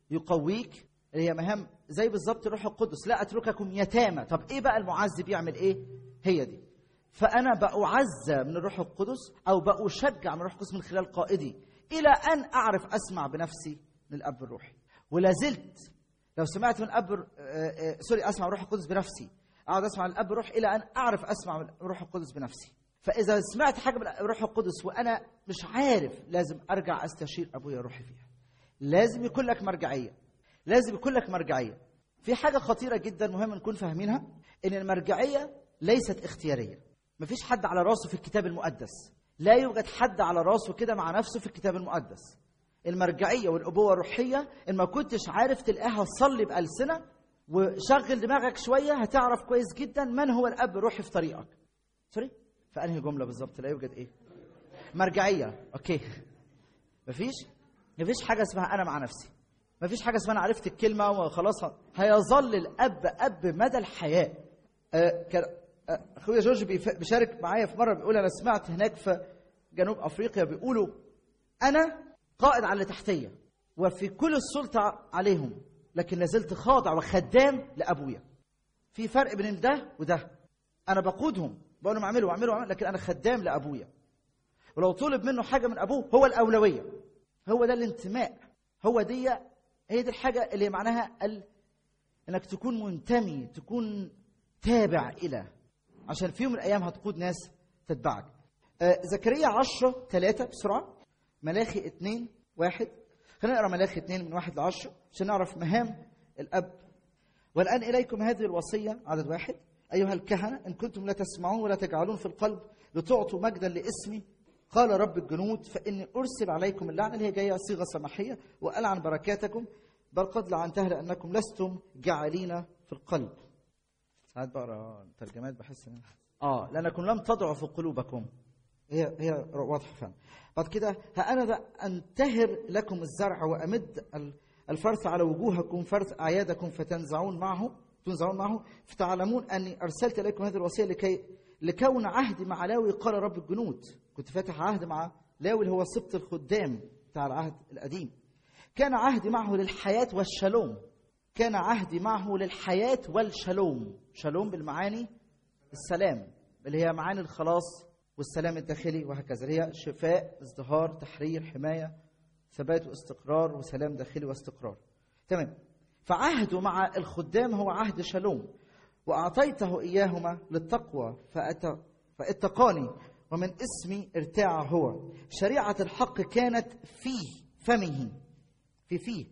يقويك اللي هي مهام زي بالظبط الروح القدس لا اترككم يتامى طب ايه بقى المعزي بيعمل ايه هي دي فانا بأعزى من الروح القدس او بأشجع من الروح القدس من خلال قائدي الى ان اعرف اسمع بنفسي من الاب الروحي ولا زلت لو سمعت من اب آه، آه، سوري اسمع من الروح القدس بنفسي اقعد اسمع من الاب الروح الى ان اعرف اسمع من الروح القدس بنفسي فاذا سمعت حاجه من الروح القدس وانا مش عارف لازم ارجع استشير ابويا الروحي فيها لازم يكون لك مرجعيه لازم يكون لك مرجعيه في حاجه خطيره جدا مهم نكون فاهمينها ان المرجعيه ليست اختياريه مفيش حد على راسه في الكتاب المقدس لا يوجد حد على راسه كده مع نفسه في الكتاب المقدس المرجعيه والابوه الروحيه ان ما كنتش عارف تلاقيها صلي بالسنه وشغل دماغك شويه هتعرف كويس جدا من هو الاب الروحي في طريقك سوري فانهي جمله بالظبط لا يوجد ايه مرجعيه اوكي مفيش مفيش حاجه اسمها انا مع نفسي مفيش حاجه اسمها انا عرفت الكلمه وخلاص هيظل الاب اب مدى الحياه آه، كان آه، اخويا جورج بيف- بيشارك معايا في مره بيقول انا سمعت هناك في جنوب افريقيا بيقولوا انا قائد على اللي تحتيه وفي كل السلطه عليهم لكن لازلت خاضع وخدام لابويا في فرق بين ده وده انا بقودهم بقول لهم اعملوا واعملوا واعملوا، لكن انا خدام لابويا ولو طلب منه حاجه من ابوه هو الاولويه هو ده الانتماء هو دي هي دي الحاجه اللي معناها ال... انك تكون منتمي تكون تابع الى عشان في يوم من الايام هتقود ناس تتبعك آه زكريا 10 3 بسرعه ملاخي 2 1 خلينا نقرا ملاخي 2 من 1 ل 10 عشان نعرف مهام الاب والآن إليكم هذه الوصية عدد واحد أيها الكهنة إن كنتم لا تسمعون ولا تجعلون في القلب لتعطوا مجدا لاسمي قال رب الجنود فإني أرسل عليكم اللعنة اللي هي جاية صيغة سماحية وألعن بركاتكم بل قد لعنتها لأنكم لستم جعلين في القلب ساعات بقرا ترجمات بحس إن اه لأنكم لم تضعوا في قلوبكم هي هي واضحه فعلا بعد كده ها انا ذا انتهر لكم الزرع وامد ال- الفرث على وجوهكم فرث اعيادكم فتنزعون معه تنزعون معه فتعلمون اني ارسلت اليكم هذه الوصيه لكي لكون عهدي مع لاوي قال رب الجنود كنت فاتح عهد مع لاوي اللي هو سبط الخدام بتاع العهد القديم كان عهدي معه للحياه والشلوم كان عهدي معه للحياه والشلوم شلوم بالمعاني السلام اللي هي معاني الخلاص والسلام الداخلي وهكذا اللي هي شفاء ازدهار تحرير حمايه ثبات واستقرار وسلام داخلي واستقرار تمام فعهده مع الخدام هو عهد شالوم واعطيته اياهما للتقوى فأت... فاتقاني ومن اسمي ارتاع هو شريعه الحق كانت في فمه في فيه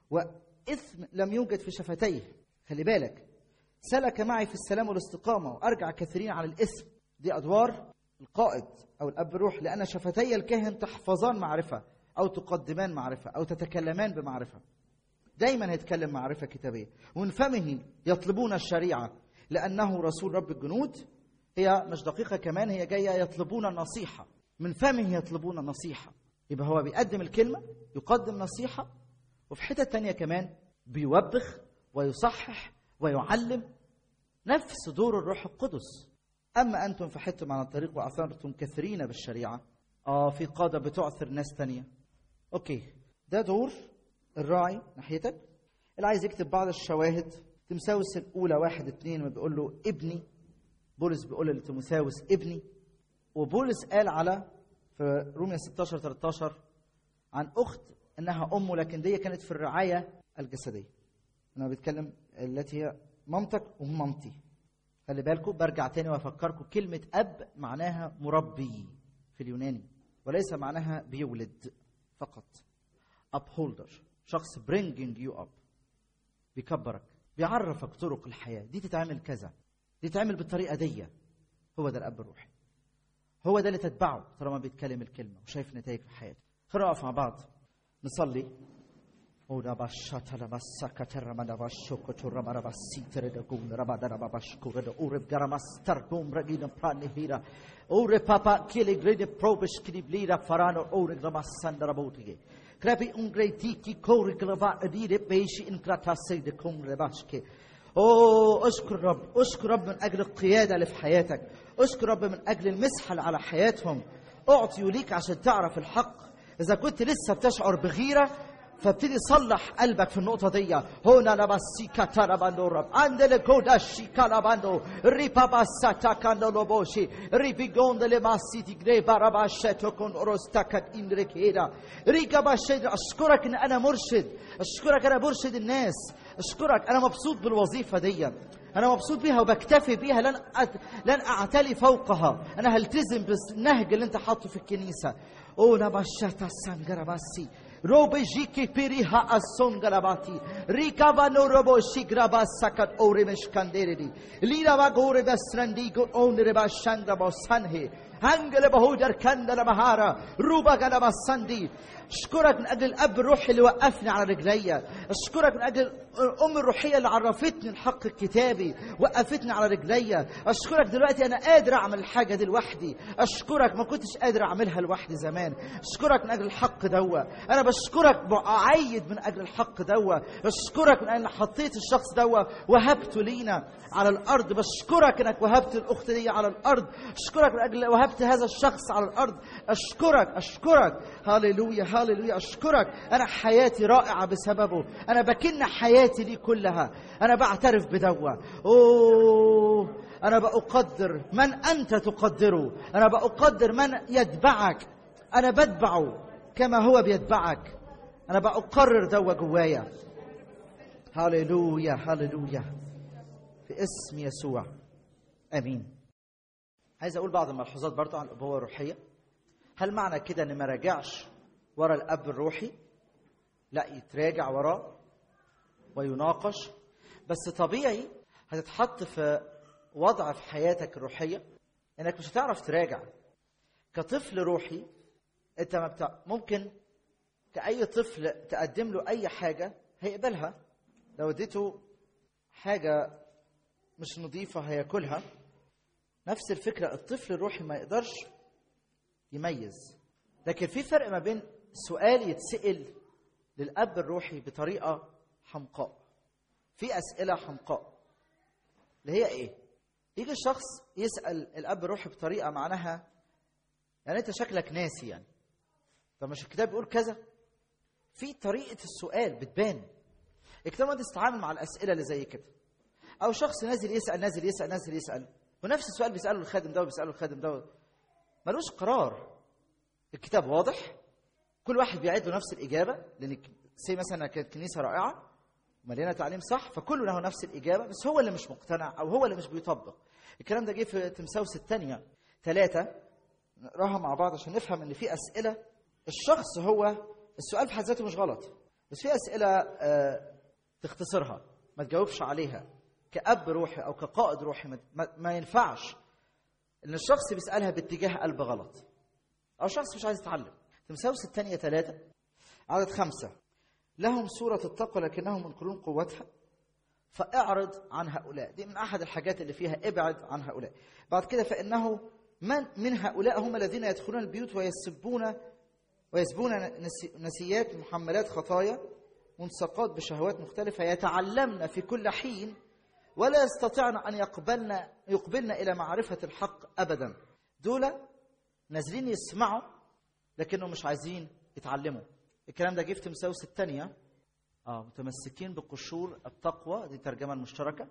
واثم لم يوجد في شفتيه خلي بالك سلك معي في السلام والاستقامه وارجع كثيرين عن الاثم دي ادوار القائد او الاب الروح لان شفتي الكاهن تحفظان معرفه او تقدمان معرفه او تتكلمان بمعرفه دايما يتكلم معرفه كتابيه ومن فمه يطلبون الشريعه لانه رسول رب الجنود هي مش دقيقه كمان هي جايه يطلبون النصيحه من فمه يطلبون النصيحه يبقى هو بيقدم الكلمه يقدم نصيحه وفي حته تانية كمان بيوبخ ويصحح ويعلم نفس دور الروح القدس اما انتم فحدتم عن الطريق واثرتم كثيرين بالشريعه اه في قاده بتعثر ناس تانية اوكي ده دور الراعي ناحيتك اللي عايز يكتب بعض الشواهد تمساوس الاولى واحد اتنين ما بيقول له ابني بولس بيقول لتيموساوس ابني وبولس قال على في روميا 16 13 عن اخت انها امه لكن دي كانت في الرعايه الجسديه انا بتكلم التي هي مامتك ومامتي خلي بالكم برجع تاني وافكركم كلمه اب معناها مربي في اليوناني وليس معناها بيولد فقط upholder شخص bringing you up بيكبرك بيعرفك طرق الحياه دي تتعمل كذا دي تتعمل بالطريقه دي هو ده الاب الروحي هو ده اللي تتبعه طالما بيتكلم الكلمه وشايف نتائج في حياته خلينا نقف مع بعض نصلي Oda bashata la basaka terra manda bashoko to ramara basitere de gum rabada rabashkura de ureb garamastar gum ragina prani hira ore papa kile grede probish kiliblira farano ore gramasanda rabotige krabi ungre tiki kore glava adire beishi in krata سيد كم رباشكي اوه اشكر رب اشكر رب من اجل القياده اللي في حياتك اشكر رب من اجل المسحه اللي على حياتهم اعطي ليك عشان تعرف الحق اذا كنت لسه بتشعر بغيره فابتدي صلح قلبك في النقطة دي هنا لبسيكا تراباندو رب عندل كودا شيكا لاباندو ريبا باساتا كاندو لوبوشي ريبي جوند لماسي تجري بارابا شاتوكون أوروستاكا إندريكيدا ريكا باشيد أشكرك إن أنا مرشد أشكرك أنا برشد الناس أشكرك أنا مبسوط بالوظيفة دي أنا مبسوط بيها وبكتفي بيها لن أت... لن أعتلي فوقها أنا هلتزم بالنهج اللي أنت حاطه في الكنيسة أو نباشاتا سانجراباسي روبي جيكي بيريها أسون غراباتي ريكا بانو روبو شيغرابا ساكت أوري مشكانديري ليرا باغوري بسرندي غور أونري باشانغرا بوسانهي هنجل بهودر كندر مهارة روبا غلبا ساندي اشكرك من اجل الاب الروحي اللي وقفني على رجليا اشكرك من اجل الام الروحيه اللي عرفتني الحق الكتابي وقفتني على رجليا اشكرك دلوقتي انا قادر اعمل الحاجه دي لوحدي اشكرك ما كنتش قادر اعملها لوحدي زمان اشكرك من اجل الحق دوا انا بشكرك بعيد من اجل الحق دوا بشكرك من اجل حطيت الشخص دوا وهبته لينا على الارض بشكرك انك وهبت الاخت دي على الارض اشكرك من اجل وهبت هذا الشخص على الارض اشكرك اشكرك هاليلويا هاليلويا اشكرك انا حياتي رائعه بسببه انا بكن حياتي دي كلها انا بعترف بدوا اوه انا بقدر من انت تقدره انا بقدر من يتبعك انا بتبعه كما هو بيتبعك انا بقرر دوا جوايا هاليلويا هاليلويا في اسم يسوع امين عايز اقول بعض الملحوظات برضو عن الابوه الروحيه هل معنى كده ان ما راجعش ورا الاب الروحي لا يتراجع وراه ويناقش بس طبيعي هتتحط في وضع في حياتك الروحيه انك مش هتعرف تراجع كطفل روحي انت ما بتاع ممكن كأي طفل تقدم له أي حاجة هيقبلها لو اديته حاجة مش نظيفة هياكلها نفس الفكرة الطفل الروحي ما يقدرش يميز لكن في فرق ما بين سؤال يتسأل للأب الروحي بطريقة حمقاء في أسئلة حمقاء اللي هي إيه؟ يجي الشخص يسأل الأب الروحي بطريقة معناها يعني أنت شكلك ناسي يعني طب مش الكتاب بيقول كذا؟ في طريقة السؤال بتبان الكتاب ما تتعامل مع الأسئلة اللي زي كده أو شخص نازل يسأل نازل يسأل نازل يسأل ونفس السؤال بيسأله الخادم ده وبيسأله الخادم ده ملوش قرار الكتاب واضح كل واحد بيعد له نفس الإجابة لأن سي مثلا كانت كنيسة رائعة مليانه تعليم صح فكله له نفس الاجابه بس هو اللي مش مقتنع او هو اللي مش بيطبق الكلام ده جه في تمساوس الثانيه ثلاثه نقراها مع بعض عشان نفهم ان في اسئله الشخص هو السؤال في حد ذاته مش غلط بس في اسئله آه، تختصرها ما تجاوبش عليها كأب روحي او كقائد روحي ما- ما, ما ينفعش ان الشخص بيسالها باتجاه قلب غلط او شخص مش عايز يتعلم تمساوس الثانيه ثلاثه عدد خمسه لهم صورة التقوى لكنهم ينكرون قوتها فاعرض عن هؤلاء دي من أحد الحاجات اللي فيها ابعد عن هؤلاء بعد كده فإنه من من هؤلاء هم الذين يدخلون البيوت ويسبون ويسبون نسي- نسيات محملات خطايا منسقات بشهوات مختلفة يتعلمن في كل حين ولا يستطيعن أن يقبلن يقبلن إلى معرفة الحق أبدا دول نازلين يسمعوا لكنهم مش عايزين يتعلموا الكلام ده جه في تمساوس الثانية اه متمسكين بقشور التقوى دي الترجمة المشتركة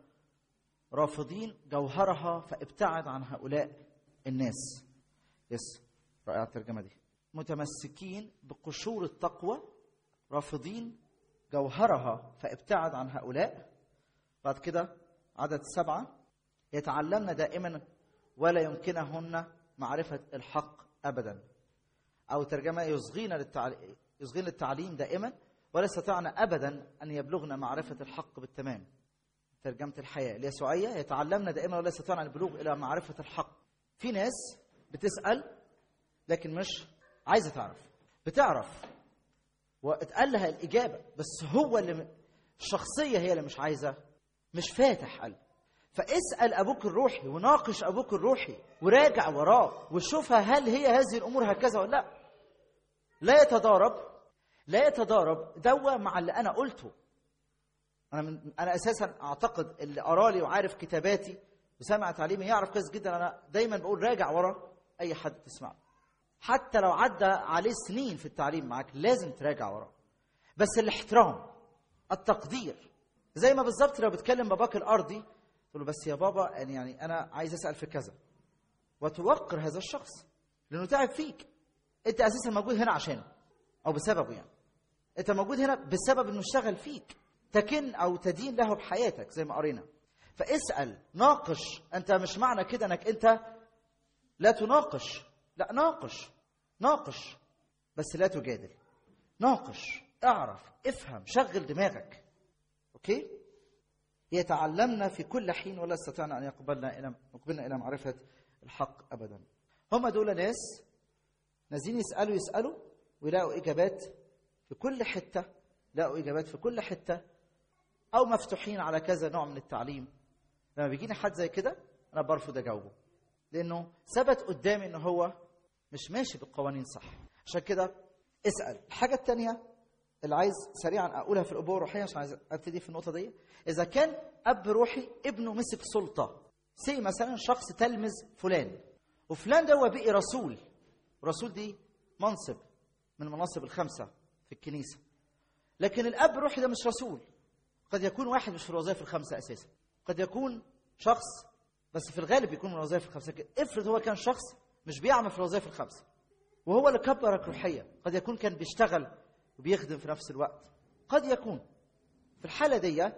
رافضين جوهرها فابتعد عن هؤلاء الناس يس رائعة الترجمة دي متمسكين بقشور التقوى رافضين جوهرها فابتعد عن هؤلاء بعد كده عدد سبعة يتعلمن دائما ولا يمكنهن معرفة الحق أبدا أو ترجمة يصغين للتعليم يصغين للتعليم دائما ولا يستطيعن أبدا أن يبلغن معرفة الحق بالتمام ترجمة الحياة اليسوعية يتعلمن دائما ولا يستطيعن البلوغ إلى معرفة الحق في ناس بتسأل لكن مش عايزة تعرف بتعرف واتقال لها الإجابة بس هو اللي م- الشخصية هي اللي مش عايزة مش فاتح قلب فاسأل أبوك الروحي وناقش أبوك الروحي وراجع وراه وشوفها هل هي هذه الأمور هكذا ولا لا لا يتضارب لا يتضارب دوا مع اللي أنا قلته أنا من أنا أساسا أعتقد اللي قرالي وعارف كتاباتي وسامع تعليمي يعرف كويس جدا أنا دايما بقول راجع ورا أي حد تسمعه حتى لو عدى عليه سنين في التعليم معاك لازم تراجع وراه بس الاحترام التقدير زي ما بالظبط لو بتكلم باباك الارضي تقول له بس يا بابا يعني- يعني انا عايز اسال في كذا وتوقر هذا الشخص لانه تعب فيك انت اساسا موجود هنا عشانه او بسببه يعني انت موجود هنا بسبب انه اشتغل فيك تكن او تدين له بحياتك زي ما قرينا فاسال ناقش انت مش معنى كده انك انت لا تناقش لا ناقش ناقش بس لا تجادل ناقش اعرف افهم شغل دماغك اوكي يتعلمنا في كل حين ولا استطعنا ان يقبلنا الى يقبلنا الى معرفه الحق ابدا هم دول ناس نازلين يسالوا يسالوا ويلاقوا اجابات في كل حته لاقوا اجابات في كل حته او مفتوحين على كذا نوع من التعليم لما بيجيني حد زي كده انا برفض اجاوبه لانه ثبت قدامي ان هو مش ماشي بالقوانين صح عشان كده اسال الحاجه الثانيه اللي عايز سريعا اقولها في الابوه الروحيه عشان عايز ابتدي في النقطه دي اذا كان اب روحي ابنه مسك سلطه سي مثلا شخص تلمذ فلان وفلان ده هو بقي رسول رسول دي منصب من المناصب الخمسه في الكنيسه لكن الاب الروحي ده مش رسول قد يكون واحد مش في الوظائف الخمسه اساسا قد يكون شخص بس في الغالب يكون من الوظائف الخمسه لكن افرض هو كان شخص مش بيعمل في الوظائف الخمسه وهو اللي كبرك روحيا قد يكون كان بيشتغل وبيخدم في نفس الوقت قد يكون في الحاله دي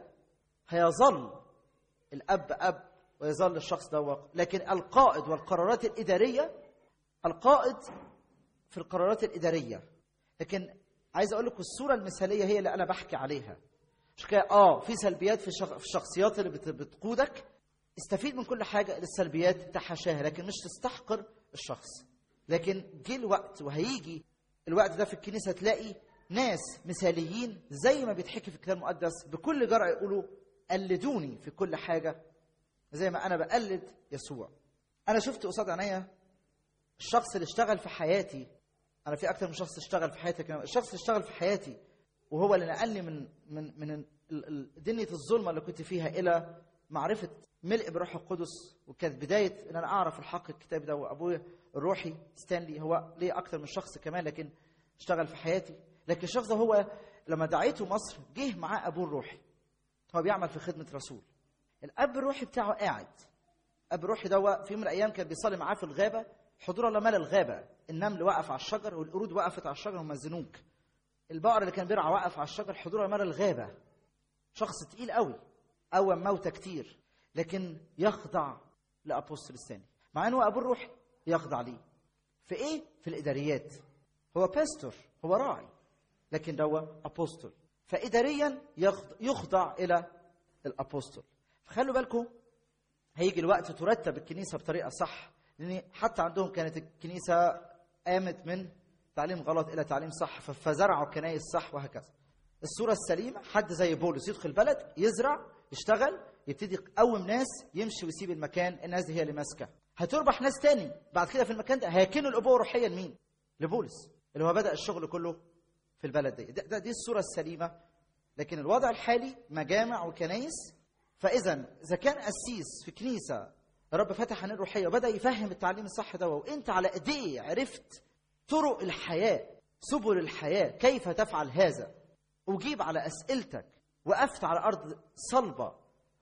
هيظل الاب اب ويظل الشخص ده وق- لكن القائد والقرارات الاداريه القائد في القرارات الاداريه لكن عايز اقول لكم الصوره المثاليه هي اللي انا بحكي عليها مش كده اه في سلبيات في الشخ- في الشخصيات اللي بت- بتقودك استفيد من كل حاجه السلبيات تحاشاها لكن مش تستحقر الشخص لكن جه الوقت وهيجي الوقت ده في الكنيسه تلاقي ناس مثاليين زي ما بيتحكي في الكتاب المقدس بكل جرأة يقولوا قلدوني في كل حاجه زي ما انا بقلد يسوع انا شفت قصاد عينيا الشخص اللي اشتغل في حياتي انا في اكتر من شخص اشتغل في حياتي كمان الشخص اللي اشتغل في حياتي وهو اللي نقلني من من من ال- ال- دنيا الظلمه اللي كنت فيها الى معرفه ملء بروح القدس وكانت بدايه ان انا اعرف الحق الكتاب ده وابويا الروحي ستانلي هو ليه اكتر من شخص كمان لكن اشتغل في حياتي لكن الشخص ده هو لما دعيته مصر جه معاه ابوه الروحي هو بيعمل في خدمه رسول الاب الروحي بتاعه قاعد اب الروحي ده في يوم من الايام كان بيصلي معاه في الغابه حضور الله ملا الغابه النمل وقف على الشجر والقرود وقفت على الشجر هم الزنوج البقر اللي كان بيرعى وقف على الشجر حضور الله ملا الغابه شخص تقيل قوي قوم موتى كتير لكن يخضع لابوستل الثاني مع انه ابو الروح يخضع ليه في ايه في الاداريات هو باستور هو راعي لكن ده ابوستل فاداريا يخضع, يخضع الى الابوستل فخلوا بالكم هيجي الوقت ترتب الكنيسه بطريقه صح لان حتى عندهم كانت الكنيسه قامت من تعليم غلط الى تعليم صح ف- فزرعوا كنايس صح وهكذا الصوره السليمه حد زي بولس يدخل البلد يزرع يشتغل يبتدي يقوم ناس يمشي ويسيب المكان الناس دي هي اللي ماسكه هتربح ناس تاني بعد كده في المكان ده هيكنوا الابوه الروحيه لمين لبولس اللي هو بدا الشغل كله في البلد دي ده, ده دي الصوره السليمه لكن الوضع الحالي مجامع وكنايس فاذا اذا كان قسيس في كنيسه الرب فتح عينيه الروحيه وبدا يفهم التعليم الصح ده وانت على ايديه عرفت طرق الحياه سبل الحياه كيف تفعل هذا اجيب على اسئلتك وقفت على ارض صلبه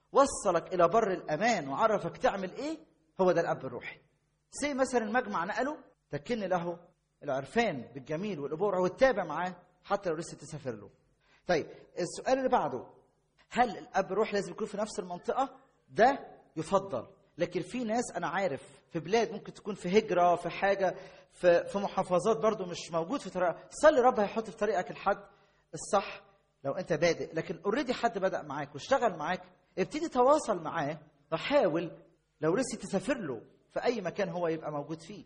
وصلك الى بر الامان وعرفك تعمل ايه هو ده الاب الروحي سي مثلا المجمع نقله تكن له العرفان بالجميل والابوه والتابع معاه حتى لو لسه تسافر له طيب السؤال اللي بعده هل الاب الروحي لازم يكون في نفس المنطقه ده يفضل لكن في ناس انا عارف في بلاد ممكن تكون في هجره في حاجه في في محافظات برضو مش موجود في طريقه صلي رب هيحط في طريقك الحد الصح لو انت بادئ لكن اوريدي حد بدا معاك واشتغل معاك ابتدي تواصل معاه وحاول لو لسه تسافر له في اي مكان هو يبقى موجود فيه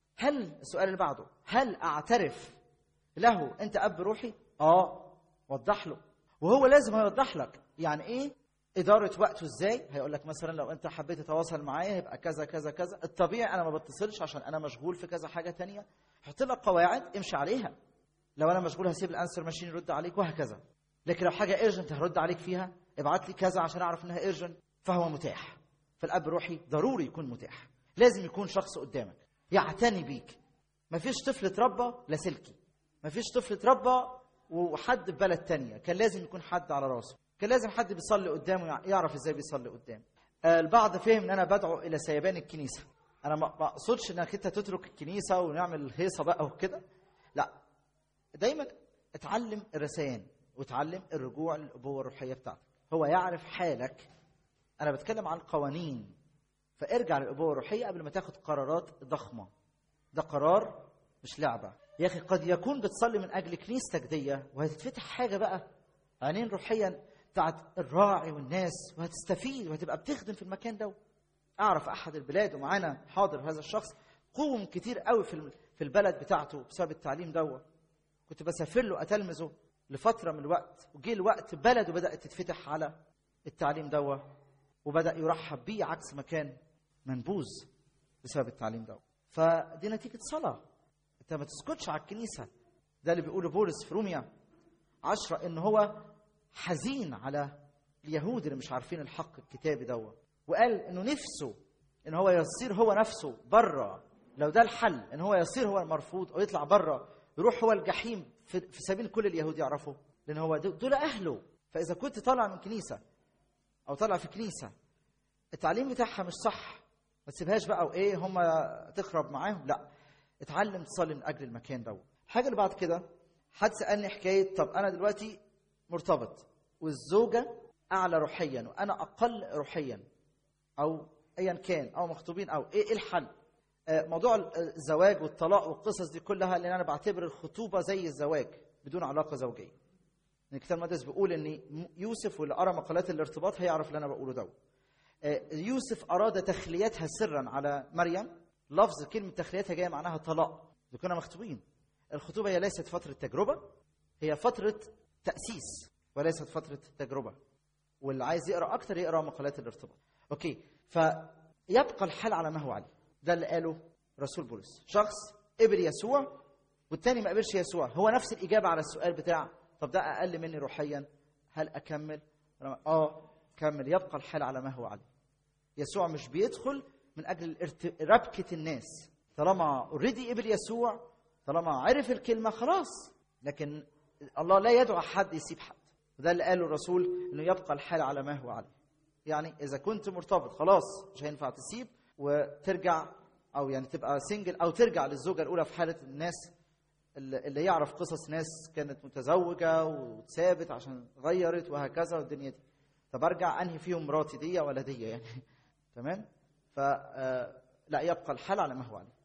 هل السؤال اللي بعده هل اعترف له انت اب روحي اه وضح له وهو لازم هيوضح لك يعني ايه إدارة وقته إزاي؟ هيقول لك مثلا لو أنت حبيت تتواصل معايا يبقى كذا كذا كذا، الطبيعي أنا ما بتصلش عشان أنا مشغول في كذا حاجة تانية، حط لك قواعد امشي عليها. لو أنا مشغول هسيب الأنسر ماشين يرد عليك وهكذا. لكن لو حاجة ايرجنت هرد عليك فيها، ابعت لي كذا عشان أعرف إنها ايرجنت، فهو متاح. فالأب الروحي ضروري يكون متاح. لازم يكون شخص قدامك يعتني بيك. مفيش طفل اتربى لاسلكي. مفيش طفل اتربى وحد في بلد تانية، كان لازم يكون حد على راسه. كان لازم حد بيصلي قدامه يع- يعرف ازاي بيصلي قدامه آه، البعض فهم ان انا بدعو الى سيبان الكنيسه انا ما ما اقصدش انك انت تترك الكنيسه ونعمل هيصه بقى وكده لا دايما اتعلم الرسيان وتعلم الرجوع للابوه الروحيه بتاعتك هو يعرف حالك انا بتكلم عن القوانين فارجع للابوه الروحيه قبل ما تاخد قرارات ضخمه ده قرار مش لعبه يا اخي قد يكون بتصلي من اجل كنيستك دي وهتتفتح حاجه بقى عينين روحيا بتاعت الراعي والناس وهتستفيد وهتبقى بتخدم في المكان ده اعرف احد البلاد ومعانا حاضر هذا الشخص قوم كتير قوي في الم- في البلد بتاعته بسبب التعليم ده كنت بسافر له اتلمذه لفتره من الوقت وجه الوقت بلده بدات تتفتح على التعليم ده وبدا يرحب بيه عكس ما كان منبوذ بسبب التعليم ده فدي نتيجه صلاه انت ما تسكتش على الكنيسه ده اللي بيقوله بولس في روميا عشرة ان هو حزين على اليهود اللي مش عارفين الحق الكتابي دوا وقال انه نفسه ان هو يصير هو نفسه بره لو ده الحل ان هو يصير هو المرفوض او يطلع بره يروح هو الجحيم في, في سبيل كل اليهود يعرفوا لان هو دول دول اهله فاذا كنت طالع من كنيسه او طالع في كنيسه التعليم بتاعها مش صح ما تسيبهاش بقى وايه هم تخرب معاهم لا اتعلم تصلي من اجل المكان ده الحاجه اللي بعد كده حد سالني حكايه طب انا دلوقتي مرتبط والزوجه اعلى روحيا وانا اقل روحيا او ايا كان او مخطوبين او ايه إيه الحل آه، موضوع الزواج والطلاق والقصص دي كلها لان انا بعتبر الخطوبه زي الزواج بدون علاقه زوجيه ان الكتاب المقدس بيقول ان يوسف واللي قرا مقالات الارتباط هيعرف اللي انا بقوله ده آه، يوسف اراد تخليتها سرا على مريم لفظ كلمه تخليتها جايه معناها طلاق دول كنا مخطوبين الخطوبه هي ليست فتره تجربه هي فتره تاسيس وليست فتره تجربه واللي عايز يقرا اكتر يقرا مقالات الارتباط اوكي فيبقى الحال على ما هو عليه ده اللي قاله رسول بولس شخص قبل يسوع والتاني ما قبلش يسوع هو نفس الاجابه على السؤال بتاع طب ده اقل مني روحيا هل اكمل اه كمل يبقى الحال على ما هو عليه يسوع مش بيدخل من اجل الارت- ربكه الناس طالما اوريدي قبل يسوع طالما عرف الكلمه خلاص لكن الله لا يدعو حد يسيب حد وده اللي قاله الرسول انه يبقى الحال على ما هو عليه يعني اذا كنت مرتبط خلاص مش هينفع تسيب وترجع او يعني تبقى سنجل او ترجع للزوجه الاولى في حاله الناس اللي اللي يعرف قصص ناس كانت متزوجه وتسابت عشان غيرت وهكذا والدنيا دي طب ارجع انهي فيهم مراتي دي ولا دي يعني تمام ف آه، لا يبقى الحال على ما هو عليه